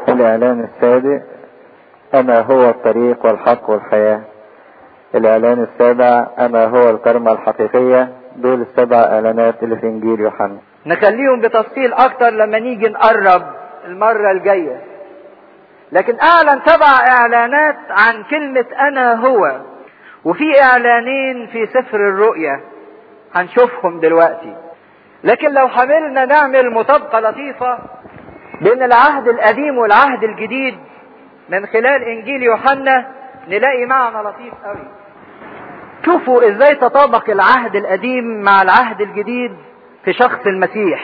الإعلان السابع أنا هو الطريق والحق والحياة الإعلان السابع أنا هو الكرمة الحقيقية دول السبع إعلانات اللي في إنجيل يوحنا نخليهم بتفصيل أكتر لما نيجي نقرب المرة الجاية لكن أعلن سبع إعلانات عن كلمة أنا هو وفي إعلانين في سفر الرؤيا هنشوفهم دلوقتي لكن لو حاولنا نعمل مطابقة لطيفة بين العهد القديم والعهد الجديد من خلال انجيل يوحنا نلاقي معنى لطيف قوي شوفوا ازاي تطابق العهد القديم مع العهد الجديد في شخص المسيح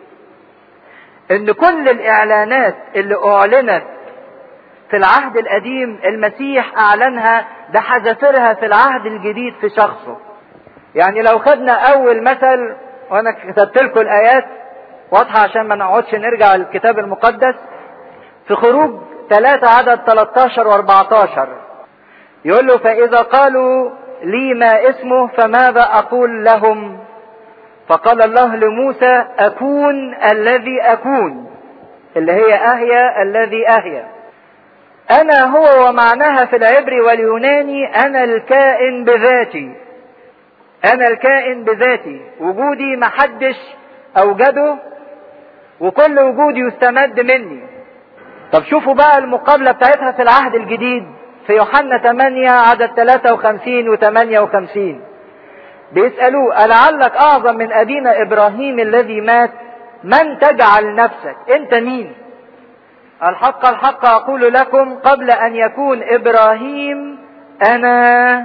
ان كل الاعلانات اللي اعلنت في العهد القديم المسيح اعلنها ده حذافيرها في العهد الجديد في شخصه يعني لو خدنا اول مثل وانا كتبت لكم الايات واضحه عشان ما نقعدش نرجع للكتاب المقدس في خروج 3 عدد 13 و14 يقول له فاذا قالوا لي ما اسمه فماذا اقول لهم فقال الله لموسى اكون الذي اكون اللي هي اهيا الذي اهيا انا هو ومعناها في العبري واليوناني انا الكائن بذاتي انا الكائن بذاتي وجودي محدش اوجده وكل وجودي يستمد مني طب شوفوا بقى المقابلة بتاعتها في العهد الجديد في يوحنا 8 عدد 53 و 58 بيسألوه ألعلك أعظم من أبينا إبراهيم الذي مات من تجعل نفسك أنت مين الحق الحق أقول لكم قبل أن يكون إبراهيم أنا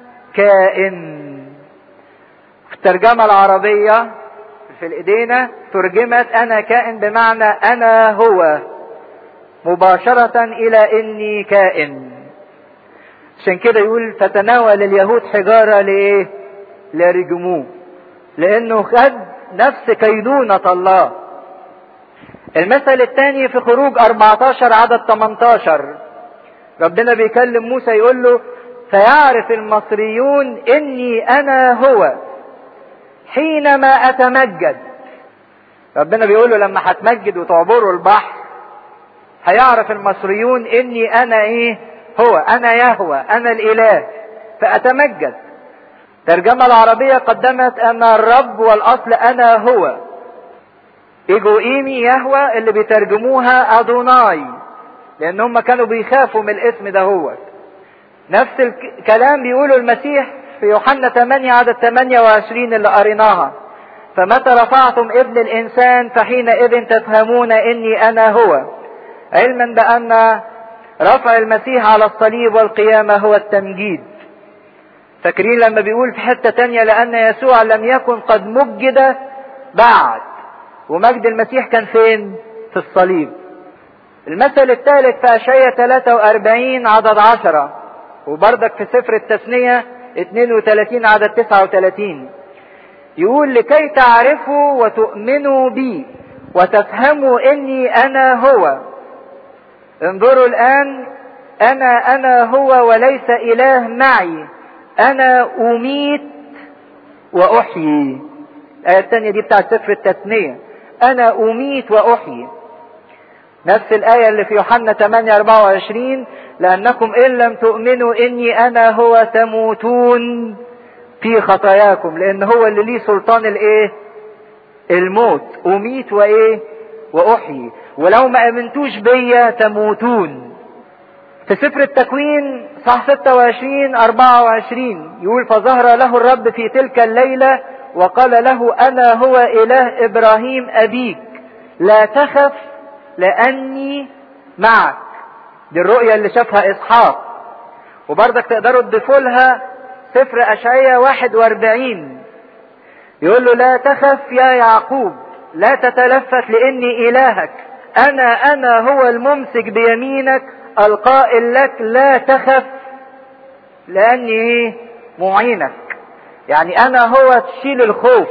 كائن في الترجمة العربية في الإيدينا ترجمت أنا كائن بمعنى أنا هو مباشرة إلى إني كائن عشان كده يقول فتناول اليهود حجارة لإيه؟ لرجموه لأنه خد نفس كينونة الله المثل الثاني في خروج 14 عدد 18 ربنا بيكلم موسى يقول له فيعرف المصريون اني انا هو حينما اتمجد ربنا بيقول له لما هتمجد وتعبروا البحر هيعرف المصريون اني انا ايه هو انا يهوى انا الاله فاتمجد الترجمة العربية قدمت ان الرب والاصل انا هو ايجوئيمي يهوى اللي بيترجموها ادوناي لان هم كانوا بيخافوا من الاسم ده هو نفس الكلام بيقوله المسيح في يوحنا 8 عدد 28 اللي قريناها فمتى رفعتم ابن الانسان فحينئذ تفهمون اني انا هو علما بان رفع المسيح على الصليب والقيامة هو التمجيد فاكرين لما بيقول في حتة تانية لأن يسوع لم يكن قد مجد بعد ومجد المسيح كان فين في الصليب المثل الثالث في أشعية 43 عدد 10 وبردك في سفر التثنية 32 عدد 39 يقول لكي تعرفوا وتؤمنوا بي وتفهموا اني انا هو انظروا الان انا انا هو وليس اله معي انا اميت واحيي الايه الثانيه دي بتاعت سفر التثنيه انا اميت واحيي نفس الآية اللي في يوحنا 8 24 لأنكم إن لم تؤمنوا إني أنا هو تموتون في خطاياكم لأن هو اللي ليه سلطان الإيه؟ الموت أميت وإيه؟ وأحيي ولو ما أمنتوش بيا تموتون في سفر التكوين صح 26 24 يقول فظهر له الرب في تلك الليلة وقال له أنا هو إله إبراهيم أبيك لا تخف لأني معك دي الرؤية اللي شافها إسحاق وبرضك تقدروا تضيفوا لها سفر أشعية 41 يقول له لا تخف يا يعقوب لا تتلفت لإني إلهك أنا أنا هو الممسك بيمينك القائل لك لا تخف لأني معينك يعني أنا هو تشيل الخوف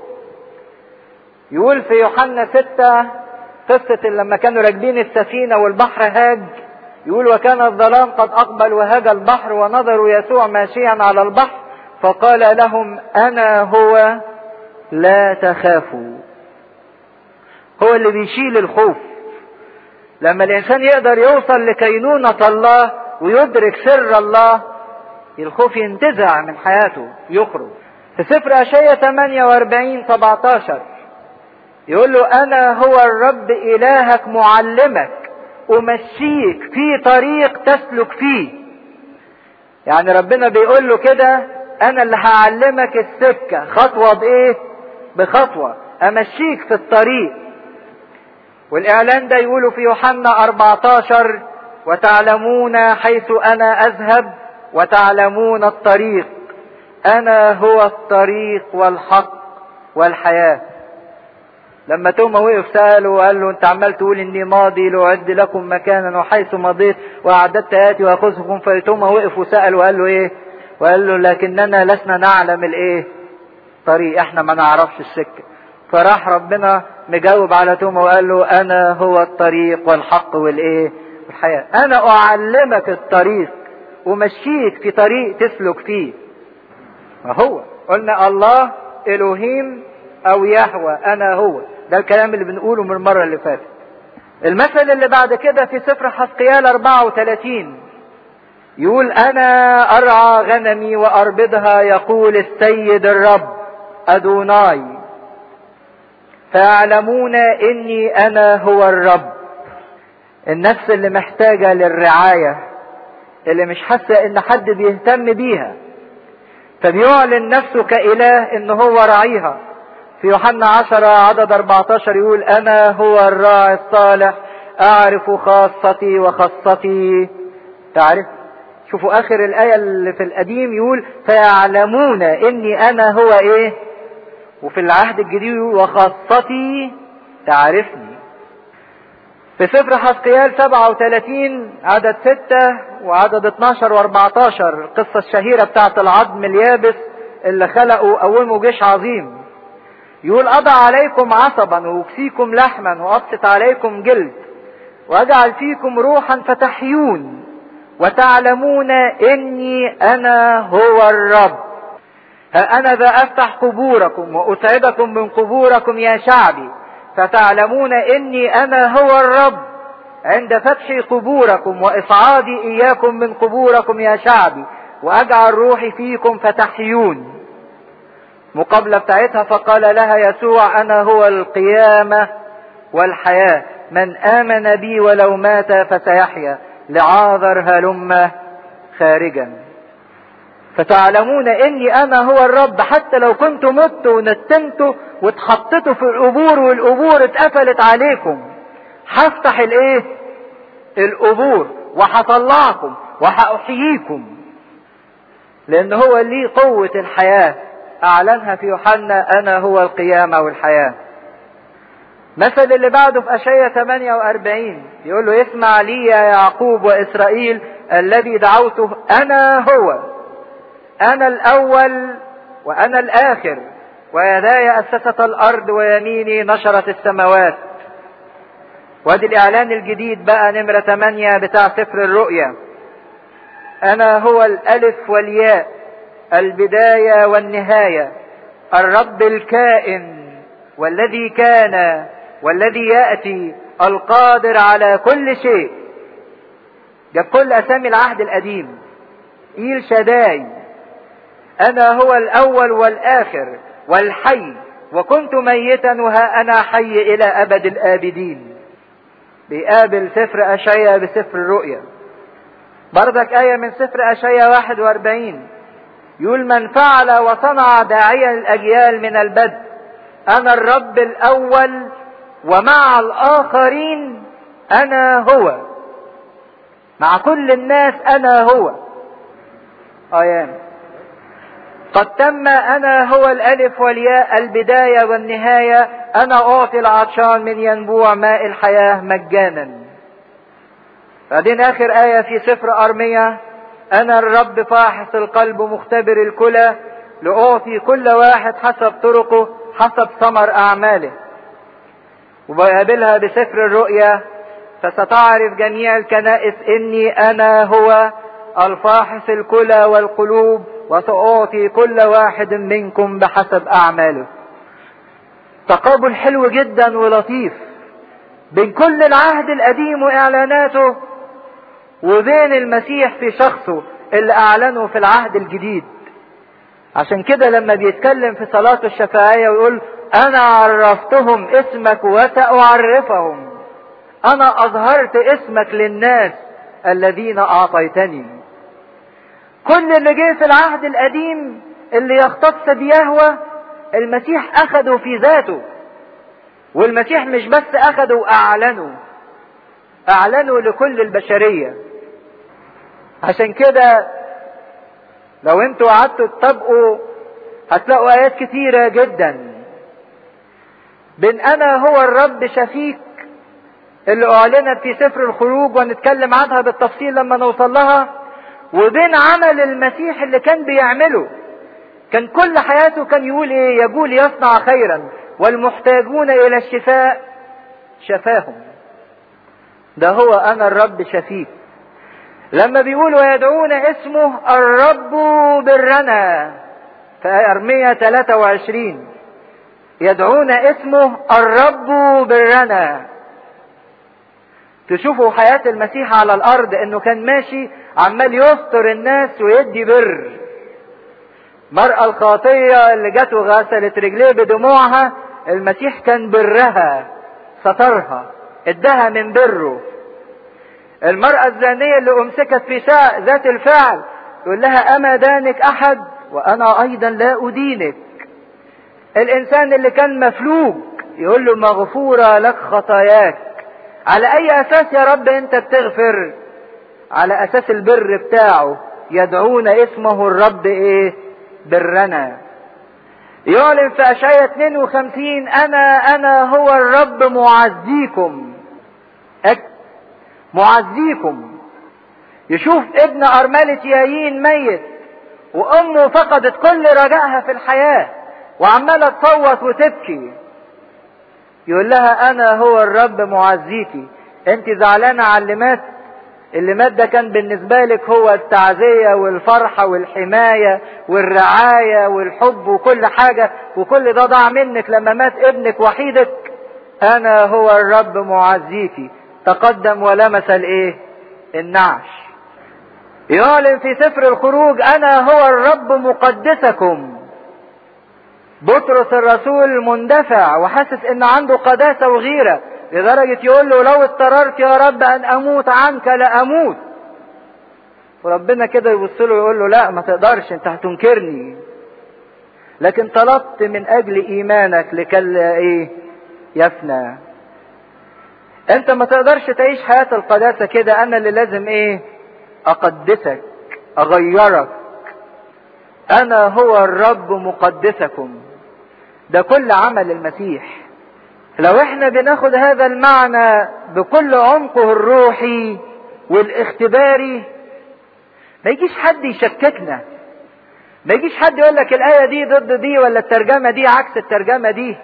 يقول في يوحنا ستة قصة لما كانوا راكبين السفينة والبحر هاج يقول وكان الظلام قد أقبل وهاج البحر ونظروا يسوع ماشيا على البحر فقال لهم أنا هو لا تخافوا هو اللي بيشيل الخوف لما الانسان يقدر يوصل لكينونة الله ويدرك سر الله الخوف ينتزع من حياته يخرج في سفر اشعياء 48 17 يقول له انا هو الرب الهك معلمك امشيك في طريق تسلك فيه يعني ربنا بيقول له كده انا اللي هعلمك السكة خطوة بايه بخطوة امشيك في الطريق والاعلان ده يقوله في يوحنا 14 وتعلمون حيث انا اذهب وتعلمون الطريق انا هو الطريق والحق والحياة لما توما وقف سأله وقال له انت عمال تقول اني ماضي لاعد لكم مكانا وحيث مضيت واعددت اتي واخذكم فتوما وقف وسأل وقال له ايه وقال له لكننا لسنا نعلم الايه طريق احنا ما نعرفش السكة فراح ربنا مجاوب على توما وقال له انا هو الطريق والحق والايه الحياة انا اعلمك الطريق ومشيك في طريق تسلك فيه ما هو قلنا الله الوهيم او يهوى انا هو ده الكلام اللي بنقوله من المرة اللي فاتت المثل اللي بعد كده في سفر حسقيال 34 يقول انا ارعى غنمي واربضها يقول السيد الرب ادوناي فيعلمون اني انا هو الرب النفس اللي محتاجة للرعاية اللي مش حاسة ان حد بيهتم بيها فبيعلن نفسه كإله ان هو راعيها في يوحنا 10 عدد 14 يقول انا هو الراعي الصالح اعرف خاصتي وخاصتي تعرف شوفوا اخر الايه اللي في القديم يقول فيعلمون اني انا هو ايه وفي العهد الجديد يقول وخاصتي تعرفني في سفر حسقيال 37 عدد 6 وعدد 12 و14 القصة الشهيرة بتاعت العظم اليابس اللي خلقوا قوموا جيش عظيم يقول أضع عليكم عصبا وأكسيكم لحما وأبسط عليكم جلد وأجعل فيكم روحا فتحيون وتعلمون إني أنا هو الرب ها أنا ذا أفتح قبوركم وأسعدكم من قبوركم يا شعبي فتعلمون إني أنا هو الرب عند فتح قبوركم وإصعادي إياكم من قبوركم يا شعبي وأجعل روحي فيكم فتحيون مقابلة بتاعتها فقال لها يسوع أنا هو القيامة والحياة من آمن بي ولو مات فسيحيا لعاذر هلم خارجا فتعلمون اني انا هو الرب حتى لو كنت مت ونتنت واتحطيتوا في القبور والقبور اتقفلت عليكم هفتح الايه القبور وهطلعكم وهاحييكم لان هو ليه قوة الحياة اعلنها في يوحنا انا هو القيامة والحياة مثل اللي بعده في اشعياء 48 يقول له اسمع لي يا يعقوب واسرائيل الذي دعوته انا هو انا الاول وانا الاخر ويداي اسست الارض ويميني نشرت السماوات وادي الاعلان الجديد بقى نمرة 8 بتاع سفر الرؤيا انا هو الالف والياء البداية والنهاية الرب الكائن والذي كان والذي يأتي القادر على كل شيء جاب كل اسامي العهد القديم ايل شداي انا هو الاول والاخر والحي وكنت ميتا وها انا حي الى ابد الابدين بيقابل سفر اشعيا بسفر الرؤيا بردك آية من سفر أشعيا 41 يقول من فعل وصنع داعيا الأجيال من البدء أنا الرب الأول ومع الآخرين أنا هو مع كل الناس أنا هو آيان قد تم أنا هو الألف والياء البداية والنهاية أنا أعطي العطشان من ينبوع ماء الحياة مجانا بعدين آخر آية في سفر أرمية أنا الرب فاحص القلب مختبر الكلى لأعطي كل واحد حسب طرقه حسب ثمر أعماله وبقابلها بسفر الرؤيا فستعرف جميع الكنائس إني أنا هو الفاحص الكلى والقلوب وسأعطي كل واحد منكم بحسب أعماله تقابل حلو جدا ولطيف بين كل العهد القديم واعلاناته وبين المسيح في شخصه اللي اعلنه في العهد الجديد عشان كده لما بيتكلم في صلاة الشفاعية ويقول انا عرفتهم اسمك وسأعرفهم انا اظهرت اسمك للناس الذين اعطيتني كل اللي جه في العهد القديم اللي يختص بيهوى المسيح اخده في ذاته والمسيح مش بس اخده واعلنه اعلنه لكل البشرية عشان كده لو انتوا قعدتوا تطبقوا هتلاقوا ايات كتيرة جدا بين انا هو الرب شفيك اللي اعلنت في سفر الخروج ونتكلم عنها بالتفصيل لما نوصل لها وبين عمل المسيح اللي كان بيعمله كان كل حياته كان يقول ايه يقول يصنع خيرا والمحتاجون الى الشفاء شفاهم ده هو انا الرب شفيك لما بيقول ويدعون اسمه الرب برنا في ارمية 23 يدعون اسمه الرب برنا تشوفوا حياة المسيح على الارض انه كان ماشي عمال يستر الناس ويدي بر المرأة الخاطية اللي جت وغسلت رجليه بدموعها المسيح كان برها سترها ادها من بره المرأة الزانية اللي امسكت في شاء ذات الفعل يقول لها اما دانك احد وانا ايضا لا ادينك الانسان اللي كان مفلوج يقول له مغفورة لك خطاياك على اي اساس يا رب انت بتغفر على اساس البر بتاعه يدعون اسمه الرب ايه برنا يعلن في اشعياء 52 انا انا هو الرب معزيكم أك معزيكم يشوف ابن ارملة يايين ميت وامه فقدت كل رجائها في الحياة وعمالة تصوت وتبكي يقول لها انا هو الرب معزيكي انت زعلانة على اللي مات اللي مات ده كان بالنسبة لك هو التعزية والفرحة والحماية والرعاية والحب وكل حاجة وكل ده ضاع منك لما مات ابنك وحيدك انا هو الرب معزيكي تقدم ولمس الايه النعش يعلن في سفر الخروج انا هو الرب مقدسكم بطرس الرسول مندفع وحاسس ان عنده قداسة وغيرة لدرجة يقول له لو اضطررت يا رب ان اموت عنك لاموت وربنا كده يبص له ويقول له لا ما تقدرش انت هتنكرني لكن طلبت من اجل ايمانك لكلا ايه يفنى انت ما تقدرش تعيش حياة القداسة كده انا اللي لازم ايه اقدسك اغيرك انا هو الرب مقدسكم ده كل عمل المسيح لو احنا بناخد هذا المعنى بكل عمقه الروحي والاختباري ما يجيش حد يشككنا ما يجيش حد يقول لك الآية دي ضد دي ولا الترجمة دي عكس الترجمة دي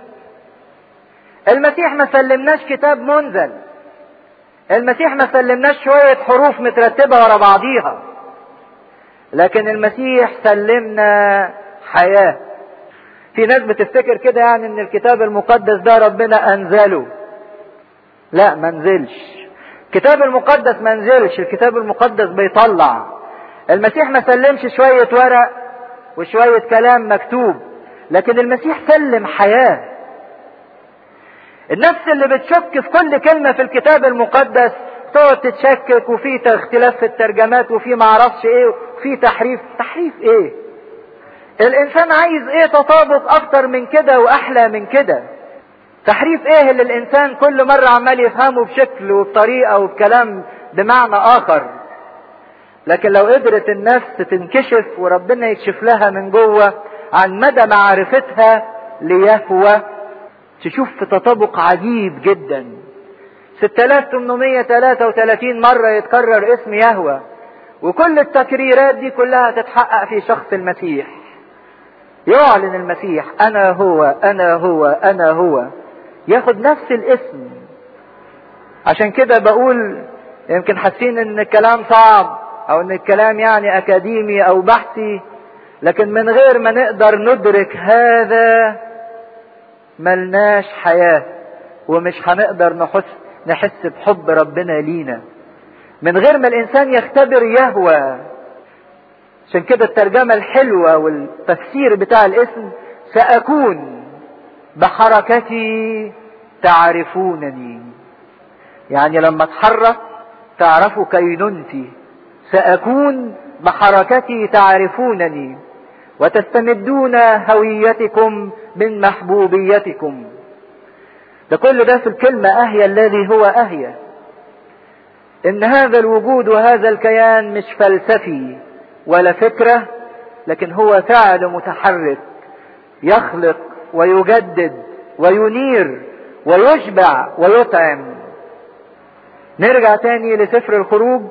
المسيح ما سلمناش كتاب منزل المسيح ما سلمناش شوية حروف مترتبة ورا بعضيها لكن المسيح سلمنا حياة في ناس بتفتكر كده يعني ان الكتاب المقدس ده ربنا انزله لا ما نزلش الكتاب المقدس ما نزلش الكتاب المقدس بيطلع المسيح ما سلمش شوية ورق وشوية كلام مكتوب لكن المسيح سلم حياة النفس اللي بتشك في كل كلمة في الكتاب المقدس تقعد تتشكك وفي اختلاف في الترجمات وفي معرفش ايه وفي تحريف تحريف ايه الانسان عايز ايه تطابق اكتر من كده واحلى من كده تحريف ايه اللي الانسان كل مرة عمال يفهمه بشكل وبطريقة وبكلام بمعنى اخر لكن لو قدرت النفس تنكشف وربنا يكشف لها من جوه عن مدى معرفتها ليهوى تشوف في تطابق عجيب جدا 6833 مرة يتكرر اسم يهوى وكل التكريرات دي كلها تتحقق في شخص المسيح يعلن المسيح انا هو انا هو انا هو ياخد نفس الاسم عشان كده بقول يمكن حاسين ان الكلام صعب او ان الكلام يعني اكاديمي او بحثي لكن من غير ما نقدر ندرك هذا ملناش حياة ومش هنقدر نحس نحس بحب ربنا لينا من غير ما الانسان يختبر يهوى عشان كده الترجمة الحلوة والتفسير بتاع الاسم سأكون بحركتي تعرفونني يعني لما اتحرك تعرفوا كينونتي سأكون بحركتي تعرفونني وتستمدون هويتكم من محبوبيتكم ده كل ده في الكلمة أهيا الذي هو أهيا إن هذا الوجود وهذا الكيان مش فلسفي ولا فكرة لكن هو فعل متحرك يخلق ويجدد وينير ويشبع ويطعم نرجع تاني لسفر الخروج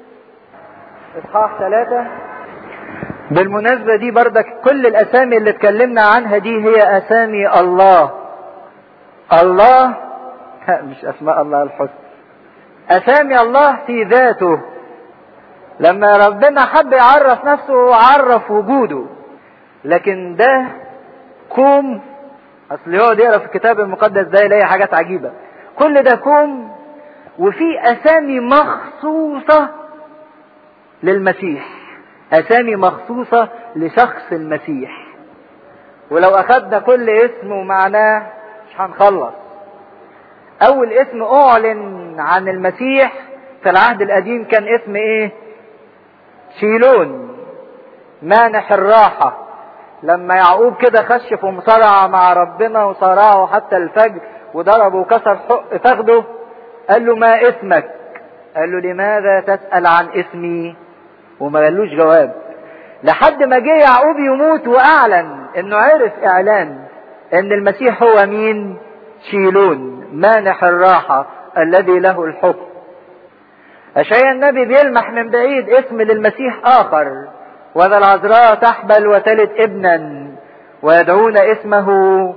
اصحاح ثلاثة بالمناسبة دي بردك كل الاسامي اللي اتكلمنا عنها دي هي اسامي الله الله مش اسماء الله الحسنى اسامي الله في ذاته لما ربنا حب يعرف نفسه عرف وجوده لكن ده كوم اصل يقعد يقرا في الكتاب المقدس ده يلاقي حاجات عجيبه كل ده كوم وفي اسامي مخصوصه للمسيح اسامي مخصوصه لشخص المسيح ولو اخدنا كل اسم ومعناه مش هنخلص اول اسم اعلن عن المسيح في العهد القديم كان اسم ايه شيلون مانح الراحة لما يعقوب كده خش في مصارعة مع ربنا وصارعه حتى الفجر وضربه وكسر حق فخده قال له ما اسمك قال له لماذا تسأل عن اسمي وما قالوش جواب لحد ما جه يعقوب يموت واعلن انه عرف اعلان ان المسيح هو مين شيلون مانح الراحة الذي له الحكم أشعيا النبي بيلمح من بعيد اسم للمسيح آخر وذا العذراء تحبل وتلد ابنا ويدعون اسمه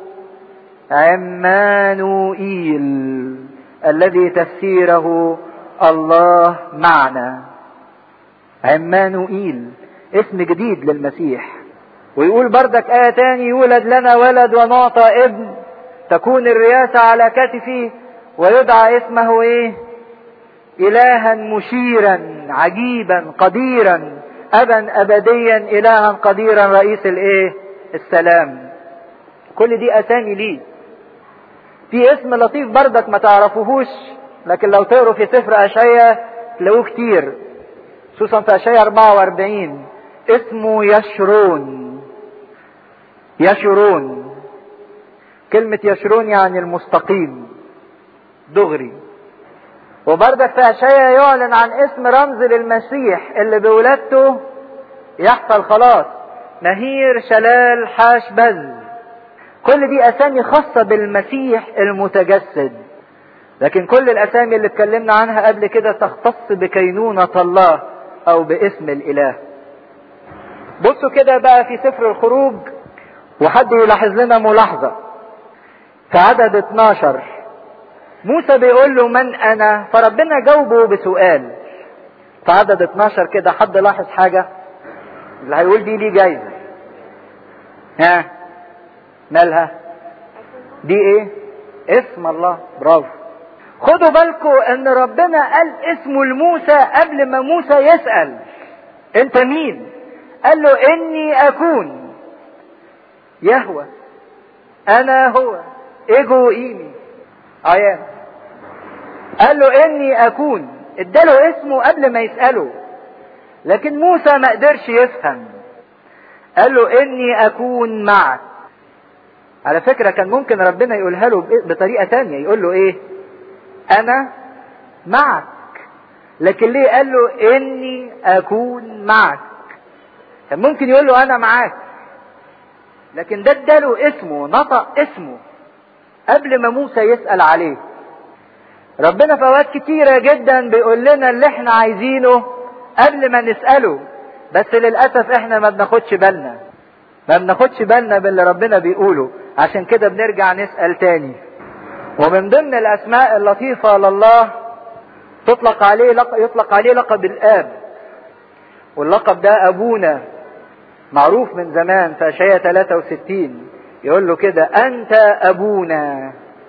عمانوئيل الذي تفسيره الله معنا عمانوئيل اسم جديد للمسيح ويقول بردك آية تاني يولد لنا ولد ونعطى ابن تكون الرياسة على كتفه ويدعى اسمه ايه إلها مشيرا عجيبا قديرا أبا أبديا إلها قديرا رئيس الإيه؟ السلام. كل دي أسامي ليه. في اسم لطيف بردك ما تعرفوهوش لكن لو تقروا في سفر أشعيا تلاقوه كتير خصوصا في أشعيا 44 اسمه يشرون يشرون كلمة يشرون يعني المستقيم دغري وبردك في أشعيا يعلن عن اسم رمز للمسيح اللي بولادته يحصل خلاص نهير شلال حاش بز كل دي أسامي خاصة بالمسيح المتجسد لكن كل الأسامي اللي اتكلمنا عنها قبل كده تختص بكينونة الله أو باسم الإله بصوا كده بقى في سفر الخروج وحد يلاحظ لنا ملاحظة في عدد 12 موسى بيقول له من انا فربنا جاوبه بسؤال في عدد 12 كده حد لاحظ حاجة اللي هيقول دي ليه جايزة ها مالها دي ايه اسم الله برافو خدوا بالكم ان ربنا قال اسمه لموسى قبل ما موسى يسأل انت مين قال له اني اكون يهوى انا هو ايجو ايمي ايام قال له اني اكون اداله اسمه قبل ما يسأله لكن موسى ما قدرش يفهم قال له اني اكون معك على فكرة كان ممكن ربنا يقولها له بطريقة تانية يقول له ايه انا معك لكن ليه قال له اني اكون معك كان ممكن يقول له انا معاك لكن ده اداله اسمه نطق اسمه قبل ما موسى يسأل عليه ربنا في اوقات كتيرة جدا بيقول لنا اللي احنا عايزينه قبل ما نسأله بس للأسف احنا ما بناخدش بالنا ما بناخدش بالنا باللي ربنا بيقوله عشان كده بنرجع نسأل تاني ومن ضمن الأسماء اللطيفة لله تطلق عليه لق... يطلق عليه لقب الآب واللقب ده أبونا معروف من زمان في أشعياء 63 يقول له كده أنت أبونا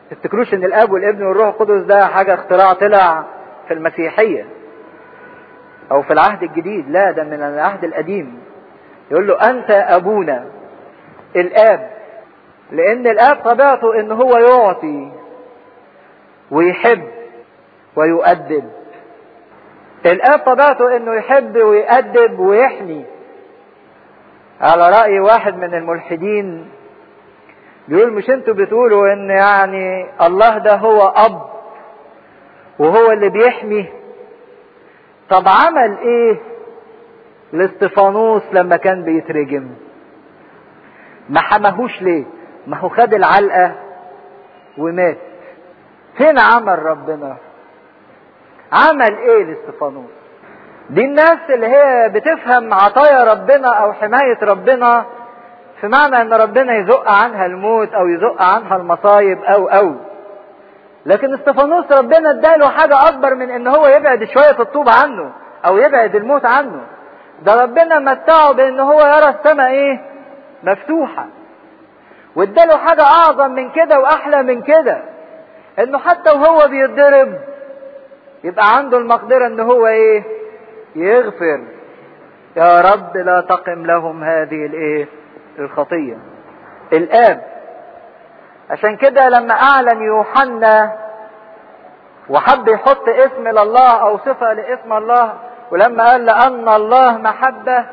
تفتكروش ان الاب والابن والروح القدس ده حاجة اختراع طلع في المسيحية او في العهد الجديد لا ده من العهد القديم يقول له انت ابونا الاب لان الاب طبيعته ان هو يعطي ويحب ويؤدب الاب طبيعته انه يحب ويؤدب ويحمي على رأي واحد من الملحدين بيقول مش انتوا بتقولوا ان يعني الله ده هو اب وهو اللي بيحمي طب عمل ايه لاستفانوس لما كان بيترجم ما حماهوش ليه ما هو خد العلقة ومات فين عمل ربنا عمل ايه لاستفانوس دي الناس اللي هي بتفهم عطايا ربنا او حماية ربنا في معنى ان ربنا يزق عنها الموت او يزق عنها المصايب او او لكن استفانوس ربنا اداله حاجة اكبر من ان هو يبعد شوية الطوب عنه او يبعد الموت عنه ده ربنا متعه بان هو يرى السماء ايه مفتوحة واداله حاجة اعظم من كده واحلى من كده انه حتى وهو بيتضرب يبقى عنده المقدرة ان هو ايه يغفر يا رب لا تقم لهم هذه الايه الخطية الاب عشان كده لما اعلن يوحنا وحب يحط اسم لله او صفة لاسم الله ولما قال لان الله محبة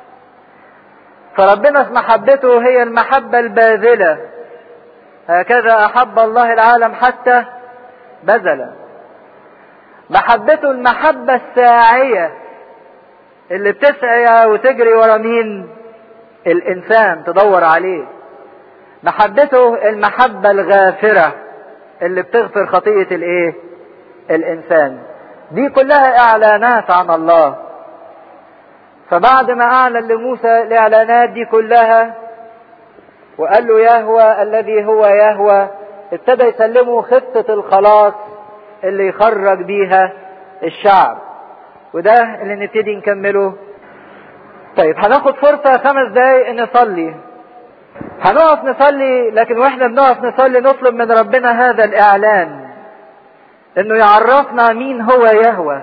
فربنا في محبته هي المحبة الباذلة هكذا احب الله العالم حتى بذل محبته المحبة الساعية اللي بتسعى وتجري ورا مين الانسان تدور عليه محبته المحبة الغافرة اللي بتغفر خطية الايه الانسان دي كلها اعلانات عن الله فبعد ما اعلن لموسى الاعلانات دي كلها وقال له يهوى الذي هو يهوى ابتدى يسلمه خطة الخلاص اللي يخرج بيها الشعب وده اللي نبتدي نكمله طيب هناخد فرصة خمس دقايق نصلي هنقف نصلي لكن واحنا بنقف نصلي نطلب من ربنا هذا الاعلان انه يعرفنا مين هو يهوى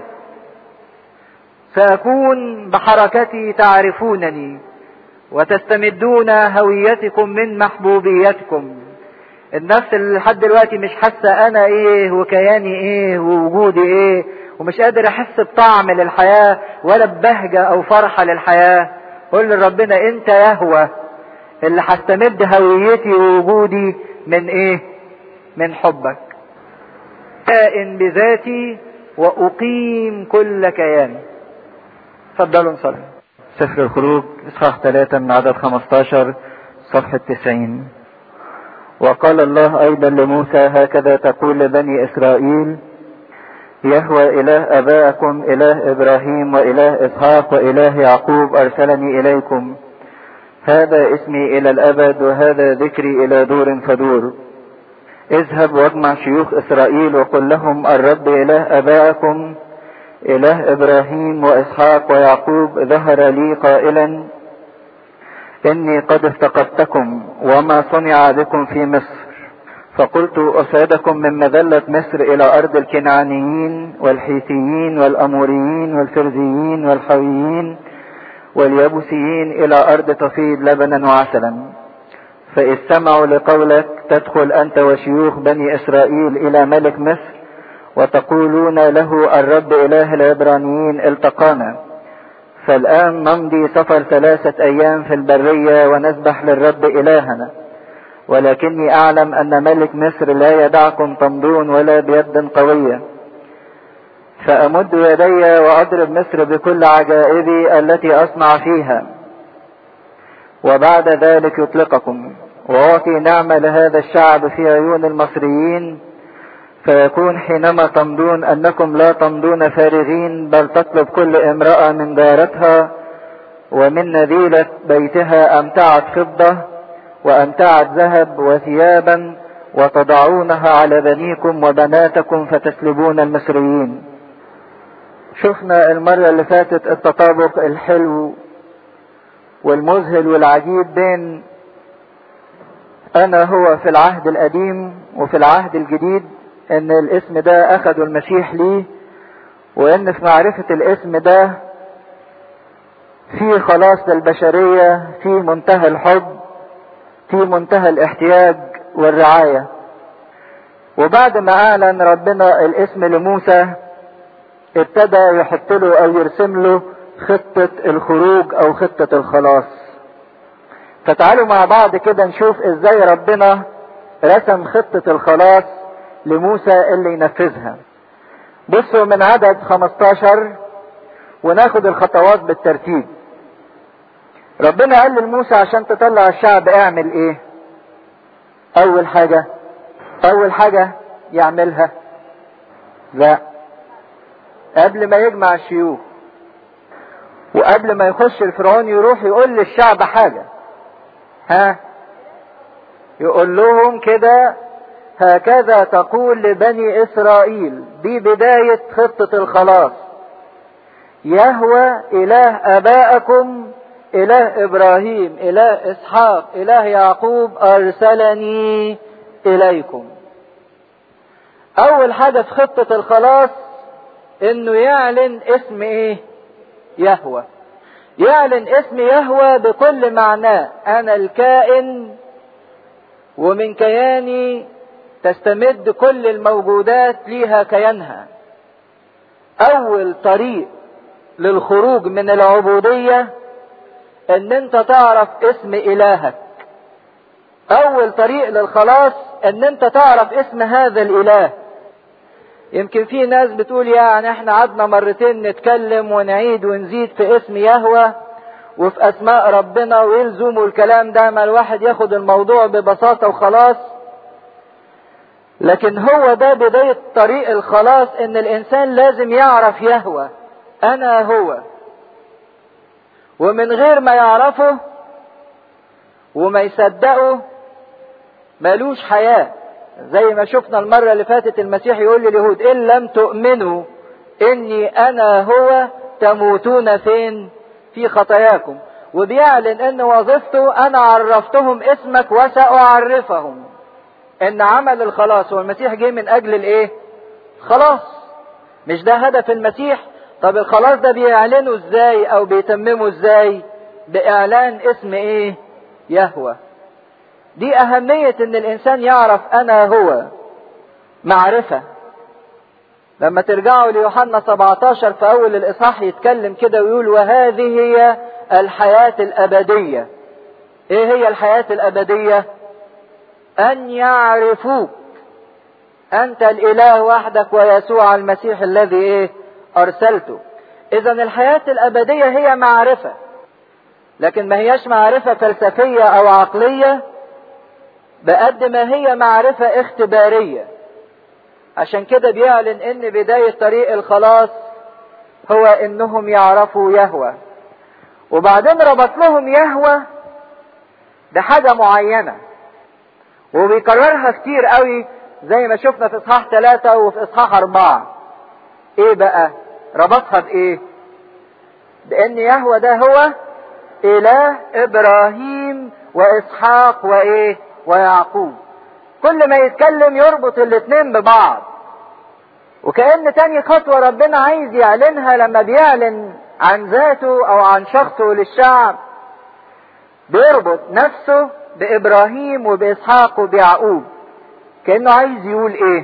ساكون بحركتي تعرفونني وتستمدون هويتكم من محبوبيتكم النفس اللي لحد دلوقتي مش حاسه انا ايه وكياني ايه ووجودي ايه ومش قادر احس بطعم للحياه ولا ببهجه او فرحه للحياه قول لربنا انت يهوى اللي هستمد هويتي ووجودي من ايه من حبك كائن بذاتي واقيم كل كيان تفضلوا نصلي سفر الخروج اصحاح 3 من عدد 15 صفحة 90 وقال الله ايضا لموسى هكذا تقول لبني اسرائيل يهوى اله ابائكم اله ابراهيم واله اسحاق واله يعقوب ارسلني اليكم هذا اسمي الى الابد وهذا ذكري الى دور فدور اذهب واجمع شيوخ اسرائيل وقل لهم الرب اله ابائكم اله ابراهيم واسحاق ويعقوب ظهر لي قائلا اني قد افتقدتكم وما صنع بكم في مصر فقلت اصعدكم من مذلة مصر الى ارض الكنعانيين والحيثيين والاموريين والفرزيين والحويين واليبوسيين الى ارض تفيض لبنا وعسلا فاذ سمعوا لقولك تدخل انت وشيوخ بني اسرائيل الى ملك مصر وتقولون له الرب اله العبرانيين التقانا فالان نمضي سفر ثلاثة ايام في البرية ونسبح للرب الهنا ولكني اعلم ان ملك مصر لا يدعكم تمضون ولا بيد قوية فامد يدي واضرب مصر بكل عجائبي التي اصنع فيها وبعد ذلك يطلقكم واعطي نعمة لهذا الشعب في عيون المصريين فيكون حينما تمضون انكم لا تمضون فارغين بل تطلب كل امرأة من دارتها ومن نذيلة بيتها امتعة فضة وامتعة ذهب وثيابا وتضعونها على بنيكم وبناتكم فتسلبون المصريين شفنا المرة اللي فاتت التطابق الحلو والمذهل والعجيب بين انا هو في العهد القديم وفي العهد الجديد ان الاسم ده اخده المسيح ليه وان في معرفة الاسم ده في خلاص للبشرية في منتهى الحب في منتهى الاحتياج والرعاية وبعد ما اعلن ربنا الاسم لموسى ابتدى يحط له او يرسم له خطة الخروج او خطة الخلاص فتعالوا مع بعض كده نشوف ازاي ربنا رسم خطة الخلاص لموسى اللي ينفذها بصوا من عدد 15 وناخد الخطوات بالترتيب ربنا قال لموسى عشان تطلع الشعب اعمل ايه اول حاجة اول حاجة يعملها لا قبل ما يجمع الشيوخ وقبل ما يخش الفرعون يروح يقول للشعب حاجة ها يقول لهم كده هكذا تقول لبني اسرائيل دي بداية خطة الخلاص يهوى اله ابائكم اله ابراهيم اله اسحاق اله يعقوب ارسلني اليكم اول حاجة في خطة الخلاص انه يعلن اسم ايه يهوى يعلن اسم يهوى بكل معناه انا الكائن ومن كياني تستمد كل الموجودات ليها كيانها اول طريق للخروج من العبودية ان انت تعرف اسم الهك اول طريق للخلاص ان انت تعرف اسم هذا الاله يمكن في ناس بتقول يعني احنا قعدنا مرتين نتكلم ونعيد ونزيد في اسم يهوى وفي اسماء ربنا ويلزموا الكلام ده ما الواحد ياخد الموضوع ببساطة وخلاص لكن هو ده بداية طريق الخلاص ان الانسان لازم يعرف يهوى انا هو ومن غير ما يعرفه وما يصدقه ملوش حياة زي ما شفنا المرة اللي فاتت المسيح يقول لليهود ان لم تؤمنوا اني انا هو تموتون فين في خطاياكم وبيعلن ان وظيفته انا عرفتهم اسمك وساعرفهم ان عمل الخلاص والمسيح جه من اجل الايه خلاص مش ده هدف المسيح طب الخلاص ده بيعلنه ازاي او بيتممه ازاي باعلان اسم ايه يهوى دي اهمية ان الانسان يعرف انا هو معرفة لما ترجعوا ليوحنا 17 في اول الاصحاح يتكلم كده ويقول وهذه هي الحياة الابدية ايه هي الحياة الابدية ان يعرفوك انت الاله وحدك ويسوع المسيح الذي ايه ارسلته اذا الحياة الابدية هي معرفة لكن ما هياش معرفة فلسفية او عقلية بقد ما هي معرفة اختبارية عشان كده بيعلن ان بداية طريق الخلاص هو انهم يعرفوا يهوى وبعدين ربط لهم يهوى بحاجة معينة وبيكررها كتير قوي زي ما شفنا في اصحاح ثلاثة وفي اصحاح اربعة ايه بقى ربطها بايه بان يهوى ده هو اله ابراهيم واسحاق وايه ويعقوب كل ما يتكلم يربط الاتنين ببعض وكأن تاني خطوة ربنا عايز يعلنها لما بيعلن عن ذاته او عن شخصه للشعب بيربط نفسه بابراهيم وباسحاق وبيعقوب كأنه عايز يقول ايه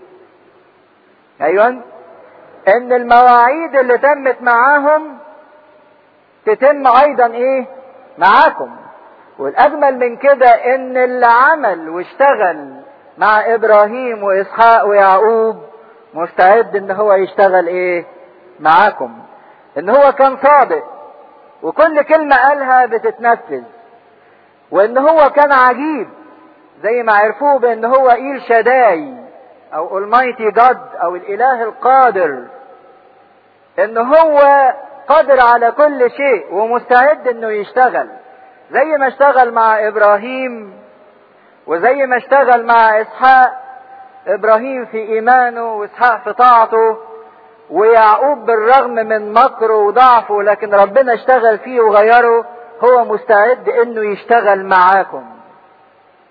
ايوه ان المواعيد اللي تمت معاهم تتم ايضا ايه معاكم والاجمل من كده ان اللي عمل واشتغل مع ابراهيم واسحاق ويعقوب مستعد ان هو يشتغل ايه معاكم ان هو كان صادق وكل كلمة قالها بتتنفذ وان هو كان عجيب زي ما عرفوه بان هو ايل شداي او المايتي جاد او الاله القادر ان هو قادر على كل شيء ومستعد انه يشتغل زي ما اشتغل مع ابراهيم وزي ما اشتغل مع اسحاق ابراهيم في ايمانه واسحاق في طاعته ويعقوب بالرغم من مكره وضعفه لكن ربنا اشتغل فيه وغيره هو مستعد انه يشتغل معاكم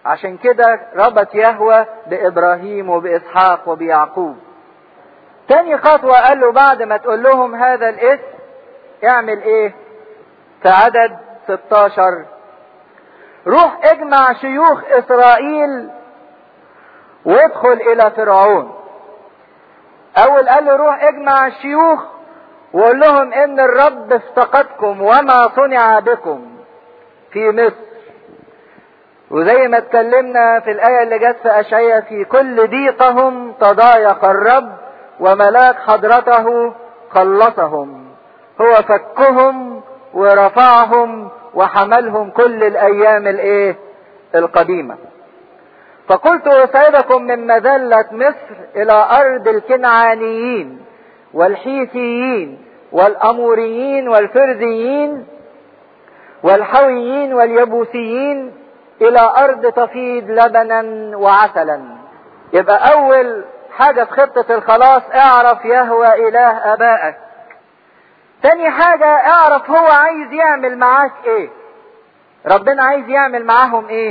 عشان كده ربط يهوى بإبراهيم وبإسحاق وبيعقوب تاني خطوة قال له بعد ما تقول لهم هذا الاسم اعمل ايه في عدد 16 روح اجمع شيوخ اسرائيل وادخل الى فرعون اول قال له روح اجمع الشيوخ وقول لهم ان الرب افتقدكم وما صنع بكم في مصر وزي ما اتكلمنا في الآية اللي جت في أشعية في كل ضيقهم تضايق الرب وملاك حضرته خلصهم هو فكهم ورفعهم وحملهم كل الأيام الإيه؟ القديمة. فقلت أسعدكم من مذلة مصر إلى أرض الكنعانيين والحيثيين والأموريين والفرزيين والحويين واليبوسيين الى ارض تفيض لبنا وعسلا يبقى اول حاجة في خطة الخلاص اعرف يهوى اله ابائك تاني حاجة اعرف هو عايز يعمل معاك ايه ربنا عايز يعمل معاهم ايه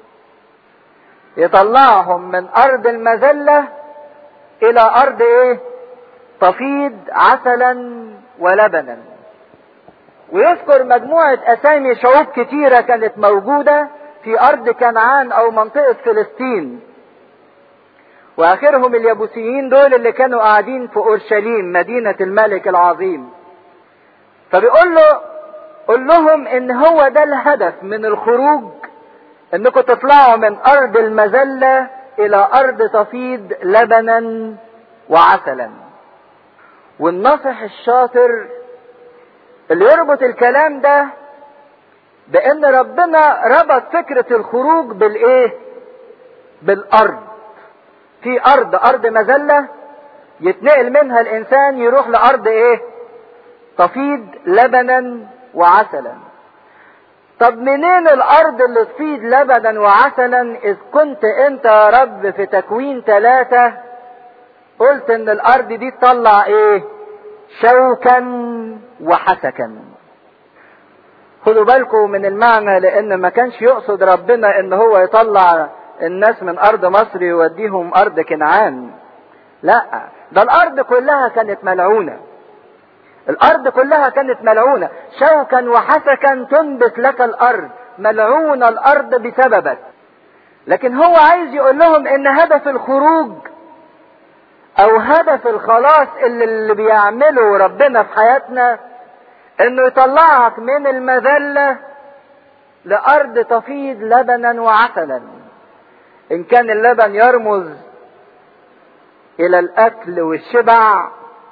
يطلعهم من ارض المذلة الى ارض ايه تفيض عسلا ولبنا ويذكر مجموعة اسامي شعوب كتيرة كانت موجودة في ارض كنعان او منطقة فلسطين واخرهم اليبوسيين دول اللي كانوا قاعدين في اورشليم مدينة الملك العظيم فبيقول له قول لهم ان هو ده الهدف من الخروج انكم تطلعوا من ارض المذلة الى ارض تفيض لبنا وعسلا والناصح الشاطر اللي يربط الكلام ده بان ربنا ربط فكرة الخروج بالايه بالارض في ارض ارض مذلة يتنقل منها الانسان يروح لارض ايه تفيض لبنا وعسلا طب منين الارض اللي تفيض لبنا وعسلا اذ كنت انت يا رب في تكوين ثلاثة قلت ان الارض دي تطلع ايه شوكا وحسكا خدوا بالكم من المعنى لان ما كانش يقصد ربنا ان هو يطلع الناس من ارض مصر يوديهم ارض كنعان لا ده الارض كلها كانت ملعونه الارض كلها كانت ملعونه شوكا وحسكا تنبت لك الارض ملعونه الارض بسببك لكن هو عايز يقول لهم ان هدف الخروج او هدف الخلاص اللي, اللي بيعمله ربنا في حياتنا انه يطلعك من المذلة لارض تفيض لبنا وعسلا ان كان اللبن يرمز الى الاكل والشبع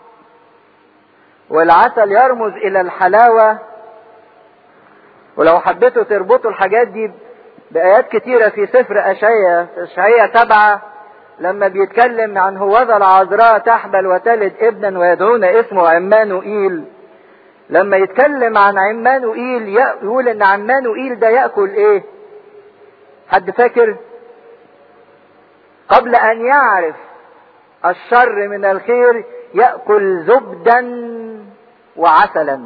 والعسل يرمز الى الحلاوة ولو حبيتوا تربطوا الحاجات دي بآيات كتيرة في سفر أشعية في أشعية سبعة لما بيتكلم عن هوذا العذراء تحبل وتلد ابنا ويدعون اسمه عمانوئيل لما يتكلم عن عمانوئيل يقول ان عمانوئيل ده يأكل ايه حد فاكر قبل ان يعرف الشر من الخير يأكل زبدا وعسلا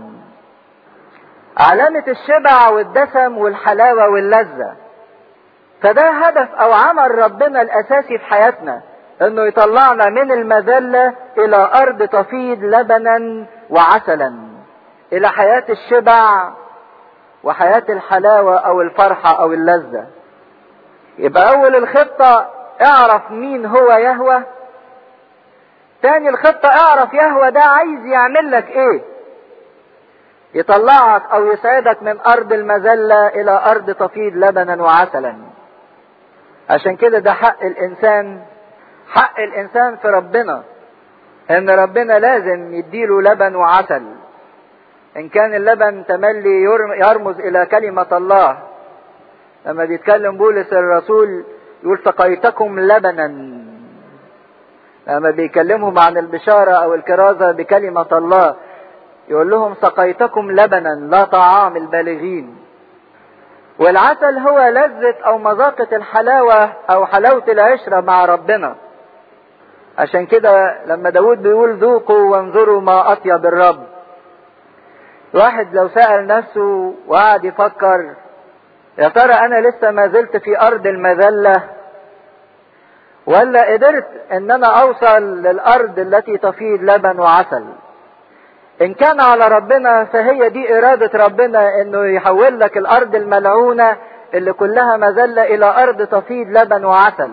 علامة الشبع والدسم والحلاوة واللذة فده هدف او عمل ربنا الاساسي في حياتنا انه يطلعنا من المذلة الى ارض تفيض لبنا وعسلا الى حياة الشبع وحياة الحلاوة او الفرحة او اللذة يبقى اول الخطة اعرف مين هو يهوى تاني الخطة اعرف يهوى ده عايز يعمل لك ايه يطلعك او يسعدك من ارض المذلة الى ارض تفيض لبنا وعسلا عشان كده ده حق الانسان حق الانسان في ربنا ان ربنا لازم يديله لبن وعسل ان كان اللبن تملي يرمز الى كلمة الله لما بيتكلم بولس الرسول يقول سقيتكم لبنا لما بيكلمهم عن البشارة او الكرازة بكلمة الله يقول لهم سقيتكم لبنا لا طعام البالغين والعسل هو لذة او مذاقة الحلاوة او حلاوة العشرة مع ربنا عشان كده لما داود بيقول ذوقوا وانظروا ما اطيب الرب واحد لو سأل نفسه وقعد يفكر يا ترى انا لسه ما زلت في ارض المذله ولا قدرت ان انا اوصل للارض التي تفيض لبن وعسل ان كان على ربنا فهي دي ارادة ربنا انه يحول لك الارض الملعونة اللي كلها مذلة الى ارض تفيض لبن وعسل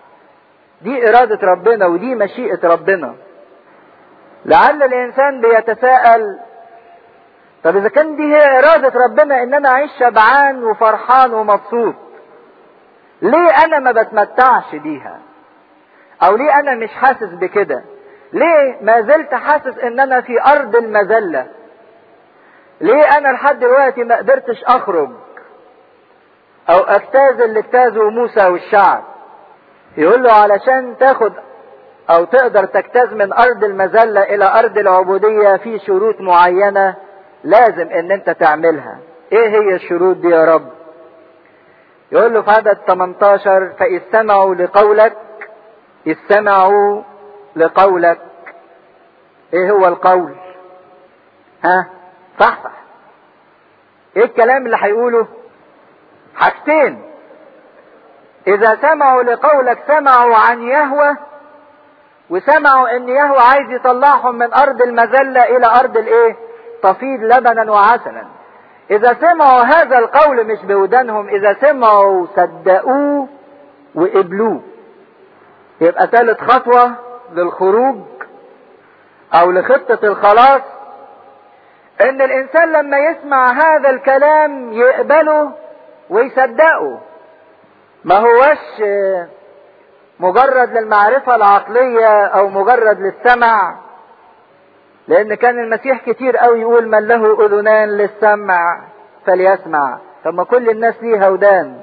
دي ارادة ربنا ودي مشيئة ربنا لعل الانسان بيتساءل طب اذا كان دي هي ارادة ربنا ان انا اعيش شبعان وفرحان ومبسوط ليه انا ما بتمتعش بيها او ليه انا مش حاسس بكده ليه ما زلت حاسس ان انا في ارض المذلة ليه انا لحد دلوقتي ما قدرتش اخرج او اجتاز اللي اجتازه موسى والشعب يقول له علشان تاخد او تقدر تجتاز من ارض المذلة الى ارض العبودية في شروط معينة لازم ان انت تعملها ايه هي الشروط دي يا رب يقول له في عدد 18 فإذ سمعوا لقولك استمعوا لقولك ايه هو القول ها صحصح ايه الكلام اللي هيقوله حاجتين اذا سمعوا لقولك سمعوا عن يهوى وسمعوا ان يهوى عايز يطلعهم من ارض المذلة الى ارض الايه تفيض لبنا وعسلا اذا سمعوا هذا القول مش بودانهم اذا سمعوا صدقوه وقبلوه يبقى ثالث خطوة للخروج او لخطة الخلاص ان الانسان لما يسمع هذا الكلام يقبله ويصدقه ما هوش مجرد للمعرفة العقلية او مجرد للسمع لان كان المسيح كتير قوي يقول من له اذنان للسمع فليسمع طب ما كل الناس ليها ودان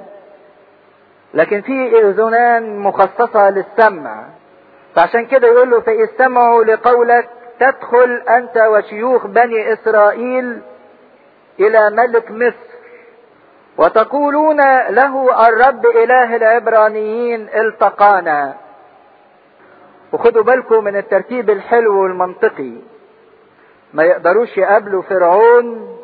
لكن في اذنان مخصصة للسمع فعشان كده يقول له فإذ سمعوا لقولك تدخل أنت وشيوخ بني إسرائيل إلى ملك مصر وتقولون له الرب إله العبرانيين التقانا وخدوا بالكم من الترتيب الحلو والمنطقي ما يقدروش يقابلوا فرعون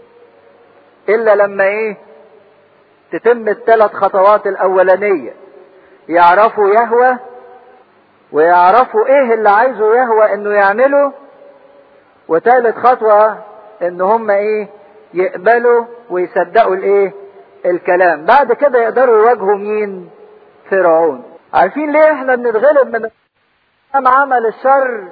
إلا لما إيه تتم الثلاث خطوات الأولانية يعرفوا يهوى ويعرفوا ايه اللي عايزه يهوى انه يعمله وثالث خطوة ان هم ايه يقبلوا ويصدقوا الايه الكلام بعد كده يقدروا يواجهوا مين فرعون عارفين ليه احنا بنتغلب من عمل الشر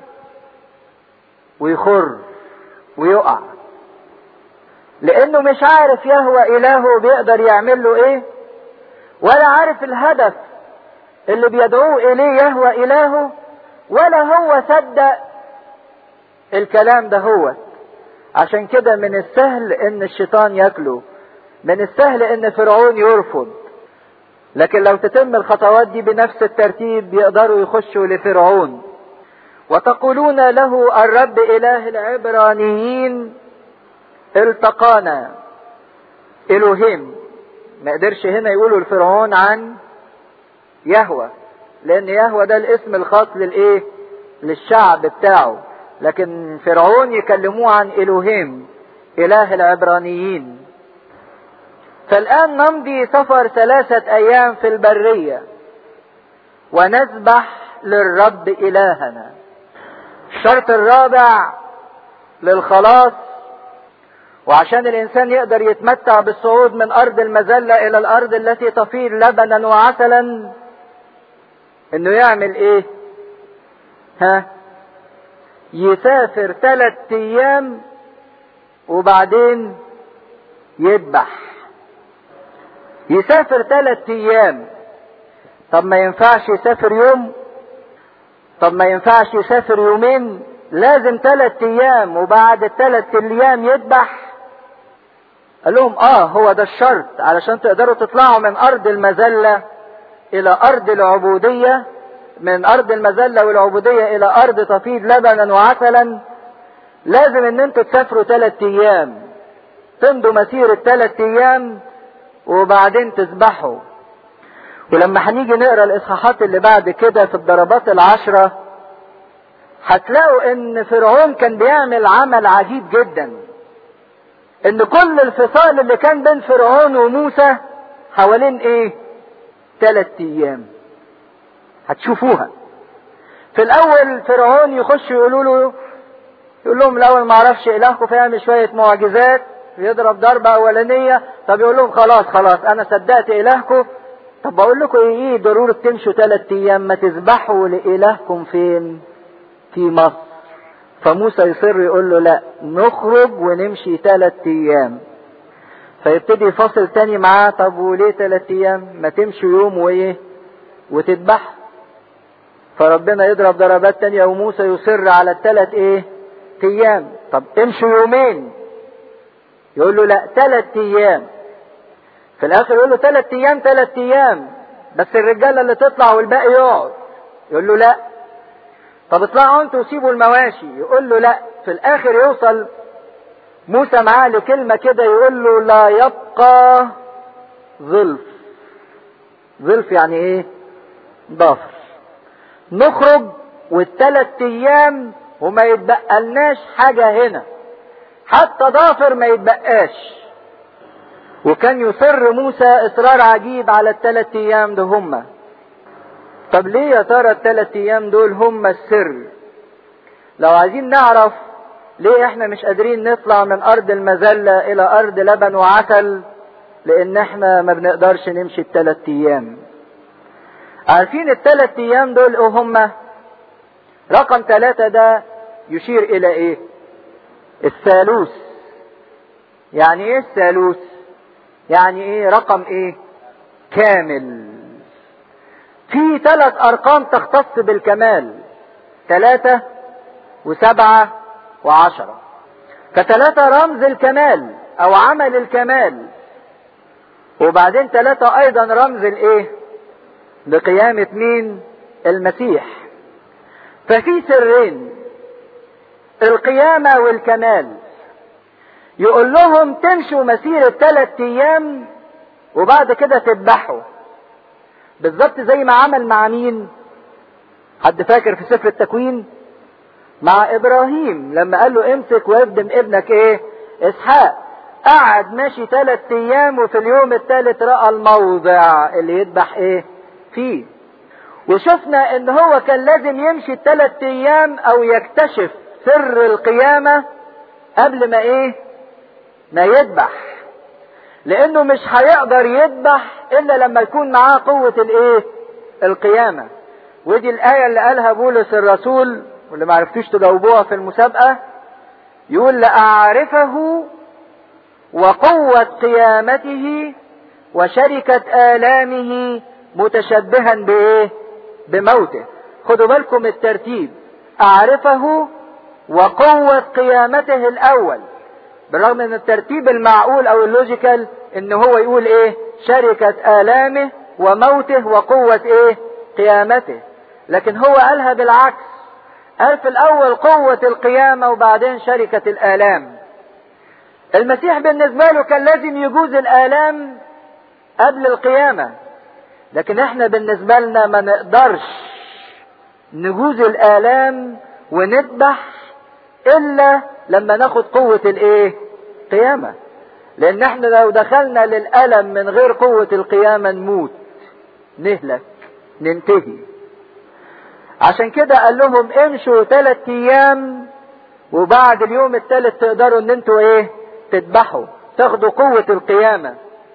ويخر ويقع لانه مش عارف يهوى الهه بيقدر يعمل له ايه ولا عارف الهدف اللي بيدعوه اليه يهوى الهه ولا هو صدق الكلام ده هو عشان كده من السهل ان الشيطان ياكله من السهل ان فرعون يرفض لكن لو تتم الخطوات دي بنفس الترتيب يقدروا يخشوا لفرعون وتقولون له الرب اله العبرانيين التقانا الوهيم ما قدرش هنا يقولوا لفرعون عن يهوى لان يهوى ده الاسم الخاص للايه للشعب بتاعه لكن فرعون يكلموه عن الوهيم اله العبرانيين فالان نمضي سفر ثلاثة ايام في البرية ونذبح للرب الهنا الشرط الرابع للخلاص وعشان الانسان يقدر يتمتع بالصعود من ارض المذلة الى الارض التي تفيض لبنا وعسلا انه يعمل ايه ها يسافر ثلاث ايام وبعدين يذبح يسافر ثلاث ايام طب ما ينفعش يسافر يوم طب ما ينفعش يسافر يومين لازم ثلاث ايام وبعد الثلاث ايام يذبح قال لهم اه هو ده الشرط علشان تقدروا تطلعوا من ارض المذلة الى ارض العبودية من ارض المذلة والعبودية الى ارض تفيض لبنا وعسلا لازم ان انتوا تسافروا ثلاث ايام تمضوا مسيرة ثلاث ايام وبعدين تذبحوا ولما هنيجي نقرا الاصحاحات اللي بعد كده في الضربات العشرة هتلاقوا ان فرعون كان بيعمل عمل عجيب جدا ان كل الفصال اللي كان بين فرعون وموسى حوالين ايه ثلاث ايام هتشوفوها في الاول فرعون يخش يقولوا له يقول لهم الاول ما اعرفش الهكم فيعمل شويه معجزات يضرب ضربه اولانيه طب يقول لهم خلاص خلاص انا صدقت الهكم طب بقول لكم ايه ضروره تمشوا ثلاث ايام ما تذبحوا لالهكم فين في مصر فموسى يصر يقول له لا نخرج ونمشي ثلاث ايام فيبتدي يفصل تاني معاه طب وليه ثلاث ايام ما تمشي يوم وايه وتذبح فربنا يضرب ضربات تانية وموسى يصر على الثلاث ايه ايام طب امشوا يومين يقول له لا ثلاث ايام في الاخر يقول له ثلاث ايام ثلاث ايام بس الرجاله اللي تطلع والباقي يقعد يقول له لا طب اطلعوا انتوا وسيبوا المواشي يقول له لا في الاخر يوصل موسى معاه لكلمة كده يقول له لا يبقى ظلف ظلف يعني ايه ضفر نخرج والثلاث ايام وما يتبقلناش حاجة هنا حتى ضافر ما يتبقاش وكان يصر موسى اصرار عجيب على الثلاث ايام ده هما طب ليه يا ترى الثلاث ايام دول هما السر لو عايزين نعرف ليه احنا مش قادرين نطلع من ارض المذلة الى ارض لبن وعسل لان احنا ما بنقدرش نمشي الثلاث ايام عارفين الثلاث ايام دول ايه هما رقم ثلاثة ده يشير الى ايه الثالوث يعني ايه الثالوث يعني ايه رقم ايه كامل في ثلاث ارقام تختص بالكمال ثلاثة وسبعة وعشرة فثلاثة رمز الكمال او عمل الكمال وبعدين ثلاثة ايضا رمز الايه لقيامة مين المسيح ففي سرين القيامة والكمال يقول لهم تمشوا مسيرة ثلاث ايام وبعد كده تذبحوا بالظبط زي ما عمل مع مين حد فاكر في سفر التكوين مع ابراهيم لما قال له امسك وافدم ابنك ايه اسحاق قعد ماشي ثلاث ايام وفي اليوم الثالث راى الموضع اللي يذبح ايه فيه وشفنا ان هو كان لازم يمشي الثلاث ايام او يكتشف سر القيامة قبل ما ايه ما يذبح لانه مش هيقدر يذبح الا لما يكون معاه قوة الايه القيامة ودي الاية اللي قالها بولس الرسول واللي ما عرفتوش تجاوبوها في المسابقة يقول لأعرفه وقوة قيامته وشركة آلامه متشبها بإيه؟ بموته. خدوا بالكم الترتيب. أعرفه وقوة قيامته الأول. بالرغم من الترتيب المعقول أو اللوجيكال إن هو يقول إيه؟ شركة آلامه وموته وقوة إيه؟ قيامته. لكن هو قالها بالعكس. قال في الاول قوة القيامة وبعدين شركة الالام المسيح بالنسبة له كان لازم يجوز الالام قبل القيامة لكن احنا بالنسبة لنا ما نقدرش نجوز الالام ونذبح الا لما ناخد قوة الايه قيامة لان احنا لو دخلنا للالم من غير قوة القيامة نموت نهلك ننتهي عشان كده قال لهم امشوا ثلاث ايام وبعد اليوم الثالث تقدروا ان انتوا ايه تذبحوا تاخدوا قوة القيامة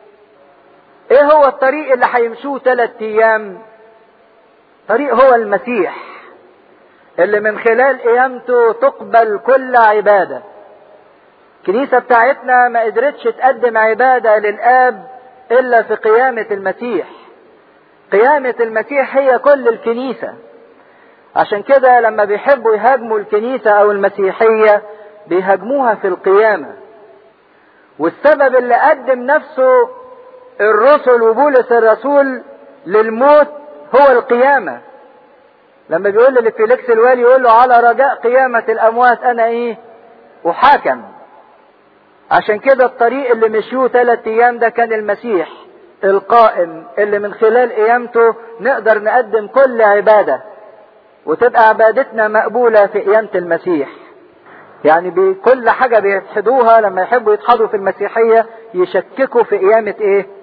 ايه هو الطريق اللي هيمشوه ثلاث ايام طريق هو المسيح اللي من خلال قيامته تقبل كل عبادة الكنيسة بتاعتنا ما قدرتش تقدم عبادة للآب إلا في قيامة المسيح قيامة المسيح هي كل الكنيسة عشان كده لما بيحبوا يهاجموا الكنيسة أو المسيحية بيهاجموها في القيامة والسبب اللي قدم نفسه الرسل وبولس الرسول للموت هو القيامة لما بيقول لفيليكس الوالي يقول له على رجاء قيامة الأموات أنا إيه أحاكم عشان كده الطريق اللي مشيوه ثلاث أيام ده كان المسيح القائم اللي من خلال قيامته نقدر نقدم كل عباده وتبقى عبادتنا مقبولة في قيامة المسيح يعني بكل حاجة بيجحدوها لما يحبوا يدحضوا في المسيحية يشككوا في قيامة ايه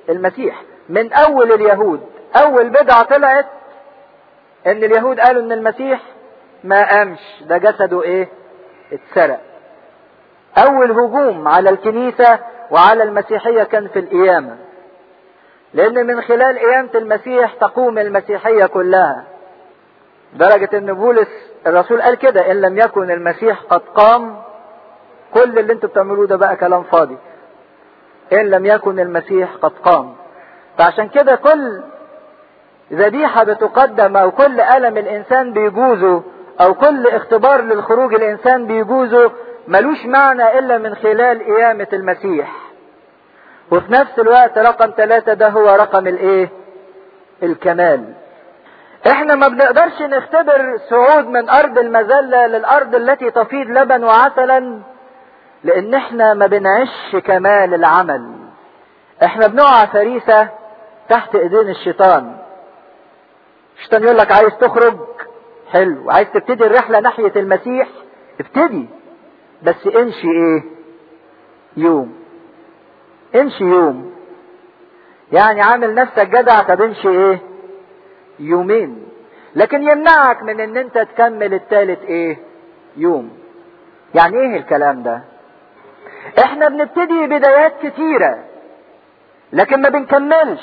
المسيح من اول اليهود اول بدعة طلعت ان اليهود قالوا ان المسيح ما قامش ده جسده ايه اتسرق اول هجوم على الكنيسة وعلى المسيحية كان في القيامة لان من خلال قيامة المسيح تقوم المسيحية كلها درجة ان بولس الرسول قال كده ان لم يكن المسيح قد قام كل اللي انتوا بتعملوه ده بقى كلام فاضي ان لم يكن المسيح قد قام فعشان كده كل ذبيحة بتقدم او كل ألم الانسان بيجوزه او كل اختبار للخروج الانسان بيجوزه ملوش معنى الا من خلال قيامة المسيح وفي نفس الوقت رقم ثلاثة ده هو رقم الايه الكمال احنا ما بنقدرش نختبر صعود من ارض المذلة للارض التي تفيض لبن وعسلا لان احنا ما بنعيش كمال العمل احنا بنقع فريسة تحت ايدين الشيطان الشيطان يقول لك عايز تخرج حلو عايز تبتدي الرحلة ناحية المسيح ابتدي بس امشي ايه يوم امشي يوم يعني عامل نفسك جدع طب امشي ايه يومين لكن يمنعك من ان انت تكمل التالت ايه يوم يعني ايه الكلام ده احنا بنبتدي بدايات كتيرة لكن ما بنكملش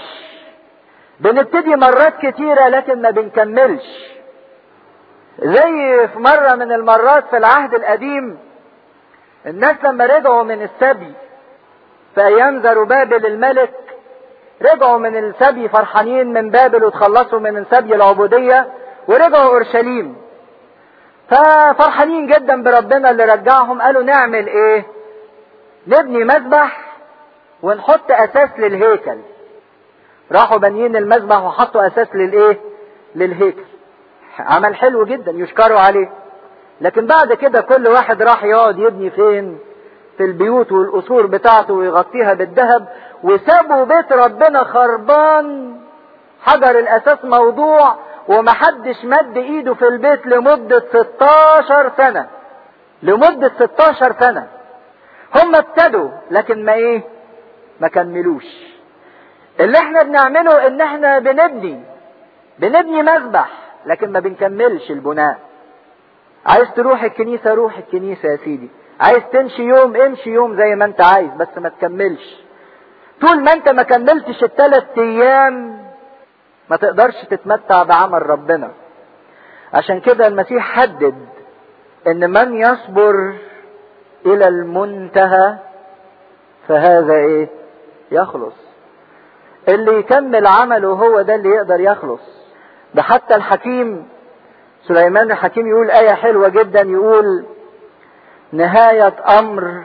بنبتدي مرات كتيرة لكن ما بنكملش زي في مرة من المرات في العهد القديم الناس لما رجعوا من السبي في ايام زروبابل الملك رجعوا من السبي فرحانين من بابل وتخلصوا من سبي العبودية ورجعوا اورشليم ففرحانين جدا بربنا اللي رجعهم قالوا نعمل ايه نبني مذبح ونحط اساس للهيكل راحوا بانيين المذبح وحطوا اساس للايه للهيكل عمل حلو جدا يشكروا عليه لكن بعد كده كل واحد راح يقعد يبني فين في البيوت والقصور بتاعته ويغطيها بالذهب وسابوا بيت ربنا خربان حجر الاساس موضوع ومحدش مد ايده في البيت لمدة 16 سنة لمدة 16 سنة هم ابتدوا لكن ما ايه ما كملوش اللي احنا بنعمله ان احنا بنبني بنبني مذبح لكن ما بنكملش البناء عايز تروح الكنيسة روح الكنيسة يا سيدي عايز تمشي يوم امشي يوم زي ما انت عايز بس ما تكملش طول ما انت ما كملتش الثلاث ايام ما تقدرش تتمتع بعمل ربنا عشان كده المسيح حدد ان من يصبر الى المنتهى فهذا ايه يخلص اللي يكمل عمله هو ده اللي يقدر يخلص ده حتى الحكيم سليمان الحكيم يقول آية حلوة جدا يقول نهاية أمر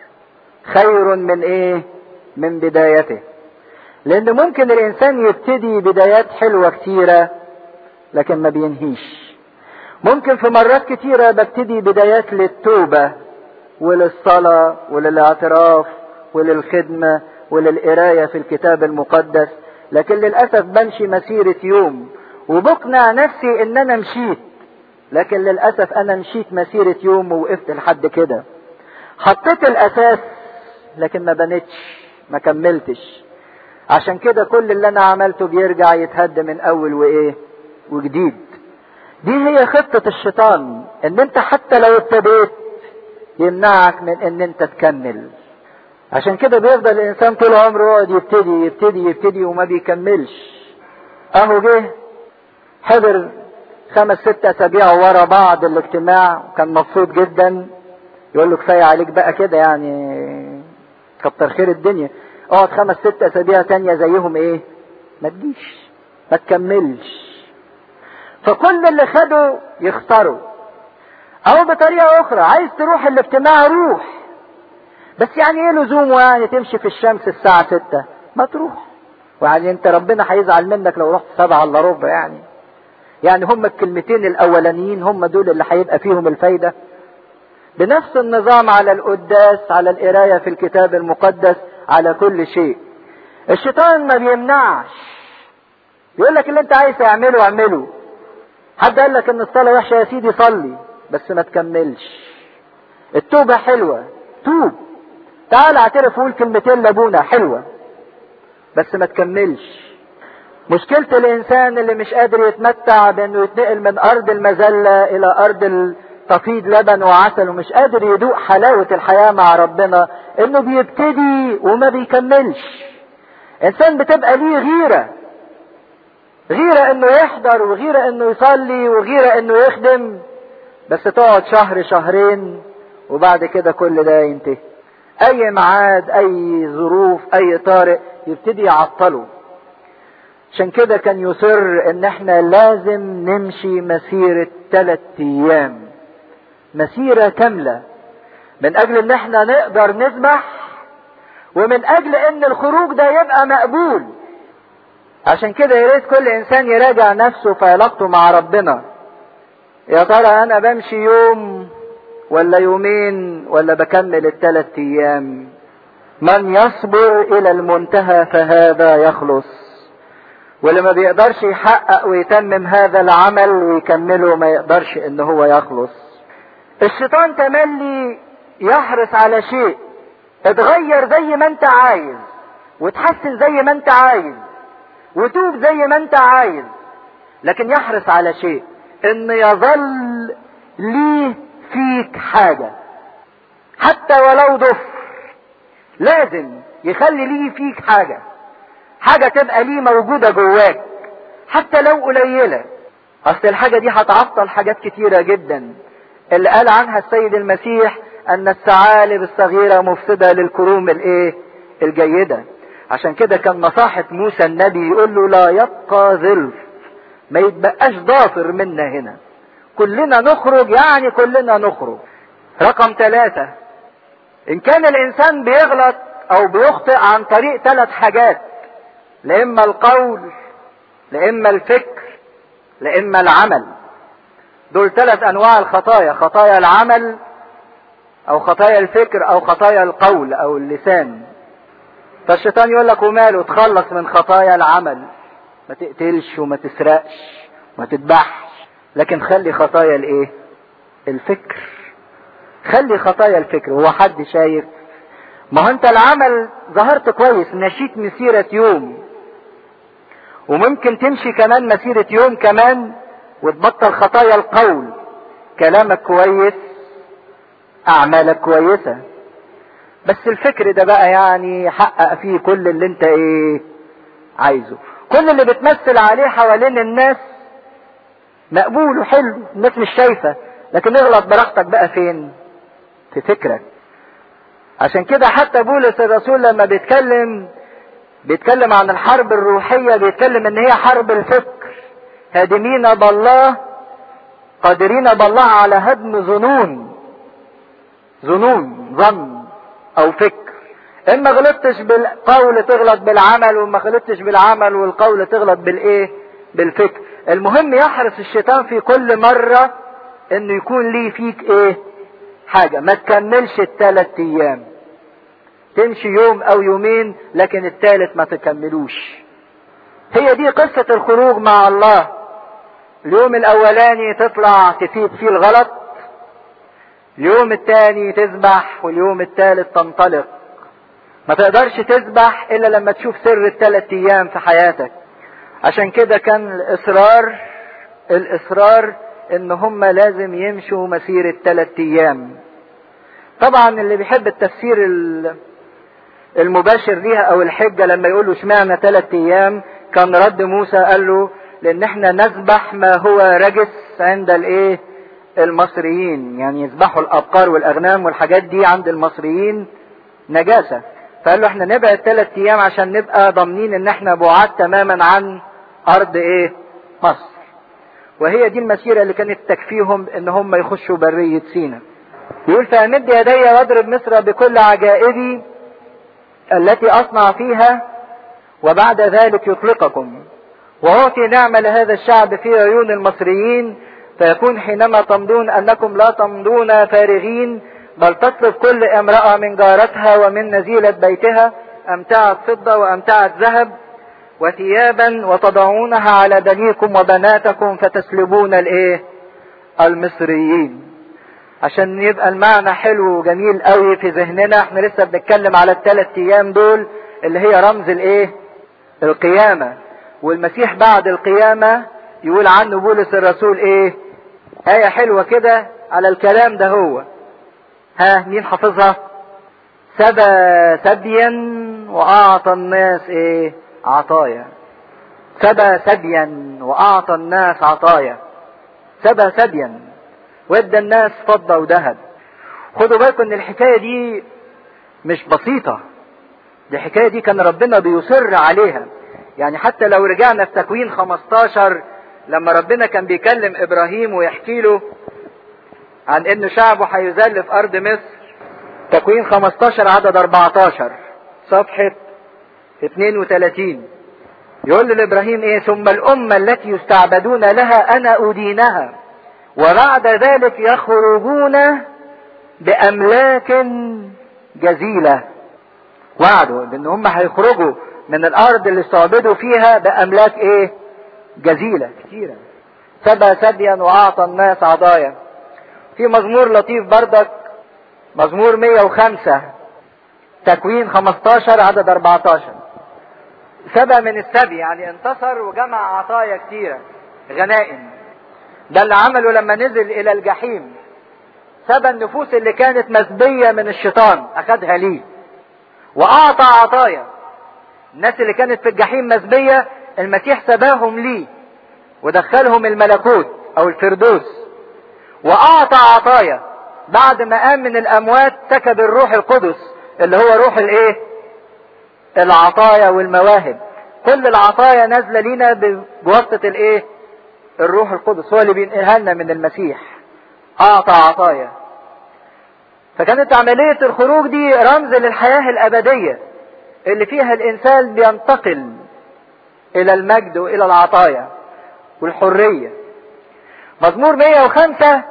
خير من إيه؟ من بدايته. لأن ممكن الإنسان يبتدي بدايات حلوة كتيرة لكن ما بينهيش. ممكن في مرات كتيرة ببتدي بدايات للتوبة وللصلاة وللاعتراف وللخدمة وللقراية في الكتاب المقدس لكن للأسف بمشي مسيرة يوم وبقنع نفسي ان انا مشيت لكن للأسف انا مشيت مسيرة يوم ووقفت لحد كده حطيت الاساس لكن ما بنتش ما كملتش عشان كده كل اللي انا عملته بيرجع يتهد من اول وايه وجديد دي هي خطة الشيطان ان انت حتى لو ابتديت يمنعك من ان انت تكمل عشان كده بيفضل الانسان طول عمره يقعد يبتدي يبتدي يبتدي وما بيكملش اهو جه حضر خمس ست اسابيع ورا بعض الاجتماع وكان مبسوط جدا يقول له كفايه عليك بقى كده يعني كتر خير الدنيا اقعد خمس ست اسابيع تانية زيهم ايه ما تجيش ما تكملش فكل اللي خده يخسره او بطريقه اخرى عايز تروح الاجتماع روح بس يعني ايه لزومه يعني تمشي في الشمس الساعه ستة ما تروح ويعني انت ربنا هيزعل منك لو رحت سبعة الا ربع يعني يعني هم الكلمتين الاولانيين هم دول اللي هيبقى فيهم الفايدة بنفس النظام على القداس على القراية في الكتاب المقدس على كل شيء الشيطان ما بيمنعش يقول لك اللي انت عايز تعمله اعمله حد قال لك ان الصلاة وحشة يا سيدي صلي بس ما تكملش التوبة حلوة توب تعال اعترف وقول كلمتين لابونا حلوة بس ما تكملش مشكلة الانسان اللي مش قادر يتمتع بانه يتنقل من ارض المذلة الى ارض تفيض لبن وعسل ومش قادر يدوق حلاوة الحياة مع ربنا انه بيبتدي وما بيكملش انسان بتبقى ليه غيرة غيرة انه يحضر وغيرة انه يصلي وغيرة انه يخدم بس تقعد شهر شهرين وبعد كده كل ده ينتهي اي ميعاد اي ظروف اي طارئ يبتدي يعطله عشان كده كان يصر ان احنا لازم نمشي مسيرة ثلاث ايام مسيرة كاملة من اجل ان احنا نقدر نسبح ومن اجل ان الخروج ده يبقى مقبول عشان كده يا ريت كل انسان يراجع نفسه في علاقته مع ربنا يا ترى انا بمشي يوم ولا يومين ولا بكمل الثلاث ايام من يصبر الى المنتهى فهذا يخلص واللي ما بيقدرش يحقق ويتمم هذا العمل ويكمله ما يقدرش ان هو يخلص الشيطان تملي يحرص على شيء اتغير زي ما انت عايز وتحسن زي ما انت عايز وتوب زي ما انت عايز لكن يحرص على شيء ان يظل ليه فيك حاجة حتى ولو ضفر لازم يخلي ليه فيك حاجة حاجة تبقى ليه موجودة جواك حتى لو قليلة اصل الحاجة دي هتعطل حاجات كتيرة جدا اللي قال عنها السيد المسيح ان الثعالب الصغيرة مفسدة للكروم الايه الجيدة عشان كده كان نصاحة موسى النبي يقول له لا يبقى ظلف ما يتبقاش ضافر منا هنا كلنا نخرج يعني كلنا نخرج رقم ثلاثة ان كان الانسان بيغلط او بيخطئ عن طريق ثلاث حاجات لاما القول لاما الفكر لاما العمل دول ثلاث انواع الخطايا خطايا العمل او خطايا الفكر او خطايا القول او اللسان فالشيطان يقول لك وماله تخلص من خطايا العمل ما تقتلش وما تسرقش وما تذبحش لكن خلي خطايا الايه الفكر خلي خطايا الفكر هو حد شايف ما هو انت العمل ظهرت كويس مشيت مسيرة يوم وممكن تمشي كمان مسيرة يوم كمان وتبطل خطايا القول كلامك كويس اعمالك كويسة بس الفكر ده بقى يعني حقق فيه كل اللي انت ايه عايزه كل اللي بتمثل عليه حوالين الناس مقبول وحلو الناس مش شايفة لكن اغلط براحتك بقى فين في فكرك عشان كده حتى بولس الرسول لما بيتكلم بيتكلم عن الحرب الروحية بيتكلم ان هي حرب الفكر هادمين بالله قادرين بالله على هدم ظنون ظنون ظن او فكر ان ما غلطتش بالقول تغلط بالعمل وما غلطتش بالعمل والقول تغلط بالايه بالفكر المهم يحرص الشيطان في كل مرة انه يكون ليه فيك ايه حاجة ما تكملش الثلاث ايام تمشي يوم او يومين لكن الثالث ما تكملوش هي دي قصة الخروج مع الله اليوم الاولاني تطلع تفيد فيه الغلط اليوم الثاني تسبح واليوم الثالث تنطلق ما تقدرش تسبح الا لما تشوف سر الثلاث ايام في حياتك عشان كده كان الاصرار الاصرار ان هم لازم يمشوا مسيرة ثلاث ايام طبعا اللي بيحب التفسير المباشر ليها او الحجة لما يقولوا اشمعنى ثلاث ايام كان رد موسى قال له لان احنا نذبح ما هو رجس عند الايه المصريين يعني يذبحوا الابقار والاغنام والحاجات دي عند المصريين نجاسة فقال له احنا نبعد ثلاث ايام عشان نبقى ضامنين ان احنا بعاد تماما عن ارض ايه مصر وهي دي المسيرة اللي كانت تكفيهم ان هم يخشوا برية سينا يقول فامد يدي واضرب مصر بكل عجائبي التي اصنع فيها وبعد ذلك يطلقكم واعطي نعمة لهذا الشعب في عيون المصريين فيكون حينما تمضون انكم لا تمضون فارغين بل تطلب كل امرأة من جارتها ومن نزيلة بيتها امتعة فضة وامتعة ذهب وثيابا وتضعونها على بنيكم وبناتكم فتسلبون الايه المصريين عشان يبقى المعنى حلو وجميل قوي في ذهننا احنا لسه بنتكلم على الثلاث ايام دول اللي هي رمز الايه القيامة والمسيح بعد القيامة يقول عنه بولس الرسول ايه آية حلوة كده على الكلام ده هو ها مين حافظها سبى سبيا وأعطى الناس ايه عطايا سبى سبيا وأعطى الناس عطايا سبى سبيا وادى الناس فضة وذهب خدوا بالكم ان الحكاية دي مش بسيطة دي الحكاية دي كان ربنا بيصر عليها يعني حتى لو رجعنا في تكوين 15 لما ربنا كان بيكلم ابراهيم ويحكي له عن ان شعبه هيذل في ارض مصر تكوين 15 عدد 14 صفحة 32 يقول لابراهيم ايه ثم الامة التي يستعبدون لها انا ادينها وبعد ذلك يخرجون باملاك جزيلة وعدوا بان هم هيخرجوا من الارض اللي استعبدوا فيها باملاك ايه جزيلة كتيرة سبى سبيا واعطى الناس عضايا في مزمور لطيف بردك مزمور 105 تكوين 15 عدد 14 سبى من السبي يعني انتصر وجمع عطايا كتيرة غنائم ده اللي عمله لما نزل الى الجحيم سبى النفوس اللي كانت مسبية من الشيطان اخدها ليه واعطى عطايا الناس اللي كانت في الجحيم مسبية المسيح سباهم ليه ودخلهم الملكوت او الفردوس واعطى عطايا بعد ما قام من الاموات سكب الروح القدس اللي هو روح الايه العطايا والمواهب كل العطايا نازله لينا بواسطه الايه الروح القدس هو اللي بينقلها لنا من المسيح اعطى عطايا فكانت عمليه الخروج دي رمز للحياه الابديه اللي فيها الانسان بينتقل الى المجد والى العطايا والحريه مزمور 105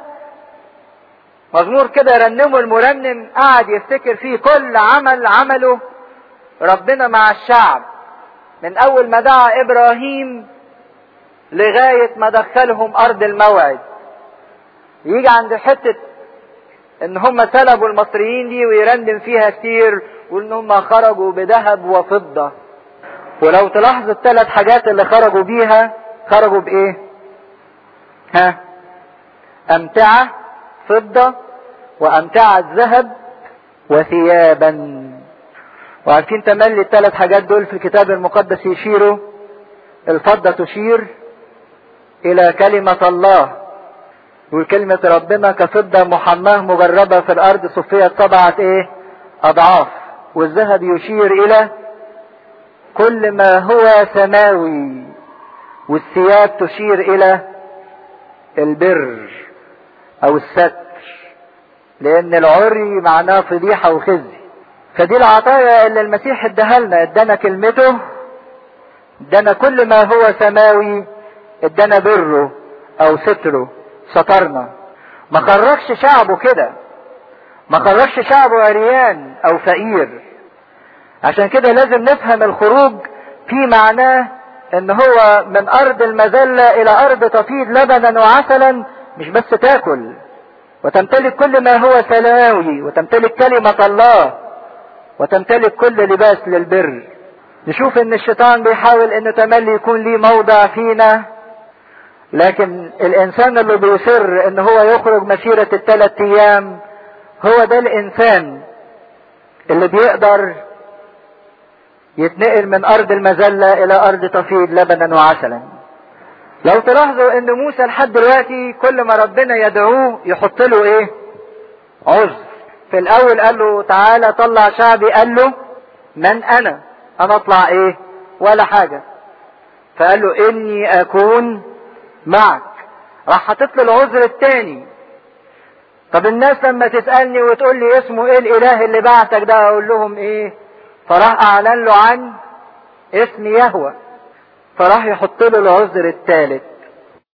مزمور كده رنمه المرنم قعد يفتكر فيه كل عمل عمله ربنا مع الشعب من اول ما دعا ابراهيم لغاية ما دخلهم ارض الموعد يجي عند حتة ان هم سلبوا المصريين دي ويرنم فيها كتير وان هم خرجوا بذهب وفضة ولو تلاحظوا الثلاث حاجات اللي خرجوا بيها خرجوا بايه ها امتعة فضة وامتعة ذهب وثيابا وعارفين تملي الثلاث حاجات دول في الكتاب المقدس يشيروا الفضة تشير الى كلمة الله وكلمة ربنا كفضة محماه مجربة في الارض صفية سبعة ايه اضعاف والذهب يشير الى كل ما هو سماوي والثياب تشير الى البر او الستر لان العري معناه فضيحة وخزي فدي العطايا اللي المسيح اداها لنا ادانا كلمته ادانا كل ما هو سماوي ادانا بره او ستره سترنا ما خرجش شعبه كده ما خرجش شعبه عريان او فقير عشان كده لازم نفهم الخروج في معناه ان هو من ارض المذلة الى ارض تفيض لبنا وعسلا مش بس تاكل وتمتلك كل ما هو سماوي وتمتلك كلمة الله وتمتلك كل لباس للبر نشوف ان الشيطان بيحاول انه تملي يكون ليه موضع فينا لكن الانسان اللي بيصر ان هو يخرج مسيرة الثلاث ايام هو ده الانسان اللي بيقدر يتنقل من ارض المذلة الى ارض تفيض لبنا وعسلا لو تلاحظوا ان موسى لحد دلوقتي كل ما ربنا يدعوه يحط له ايه عذر في الاول قال له تعالى طلع شعبي قال له من انا انا اطلع ايه ولا حاجة فقال له اني اكون معك راح حاطط له العذر التاني طب الناس لما تسألني وتقول لي اسمه ايه الاله اللي بعتك ده اقول لهم ايه فراح اعلن له عن اسم يهوى فراح يحط له العذر الثالث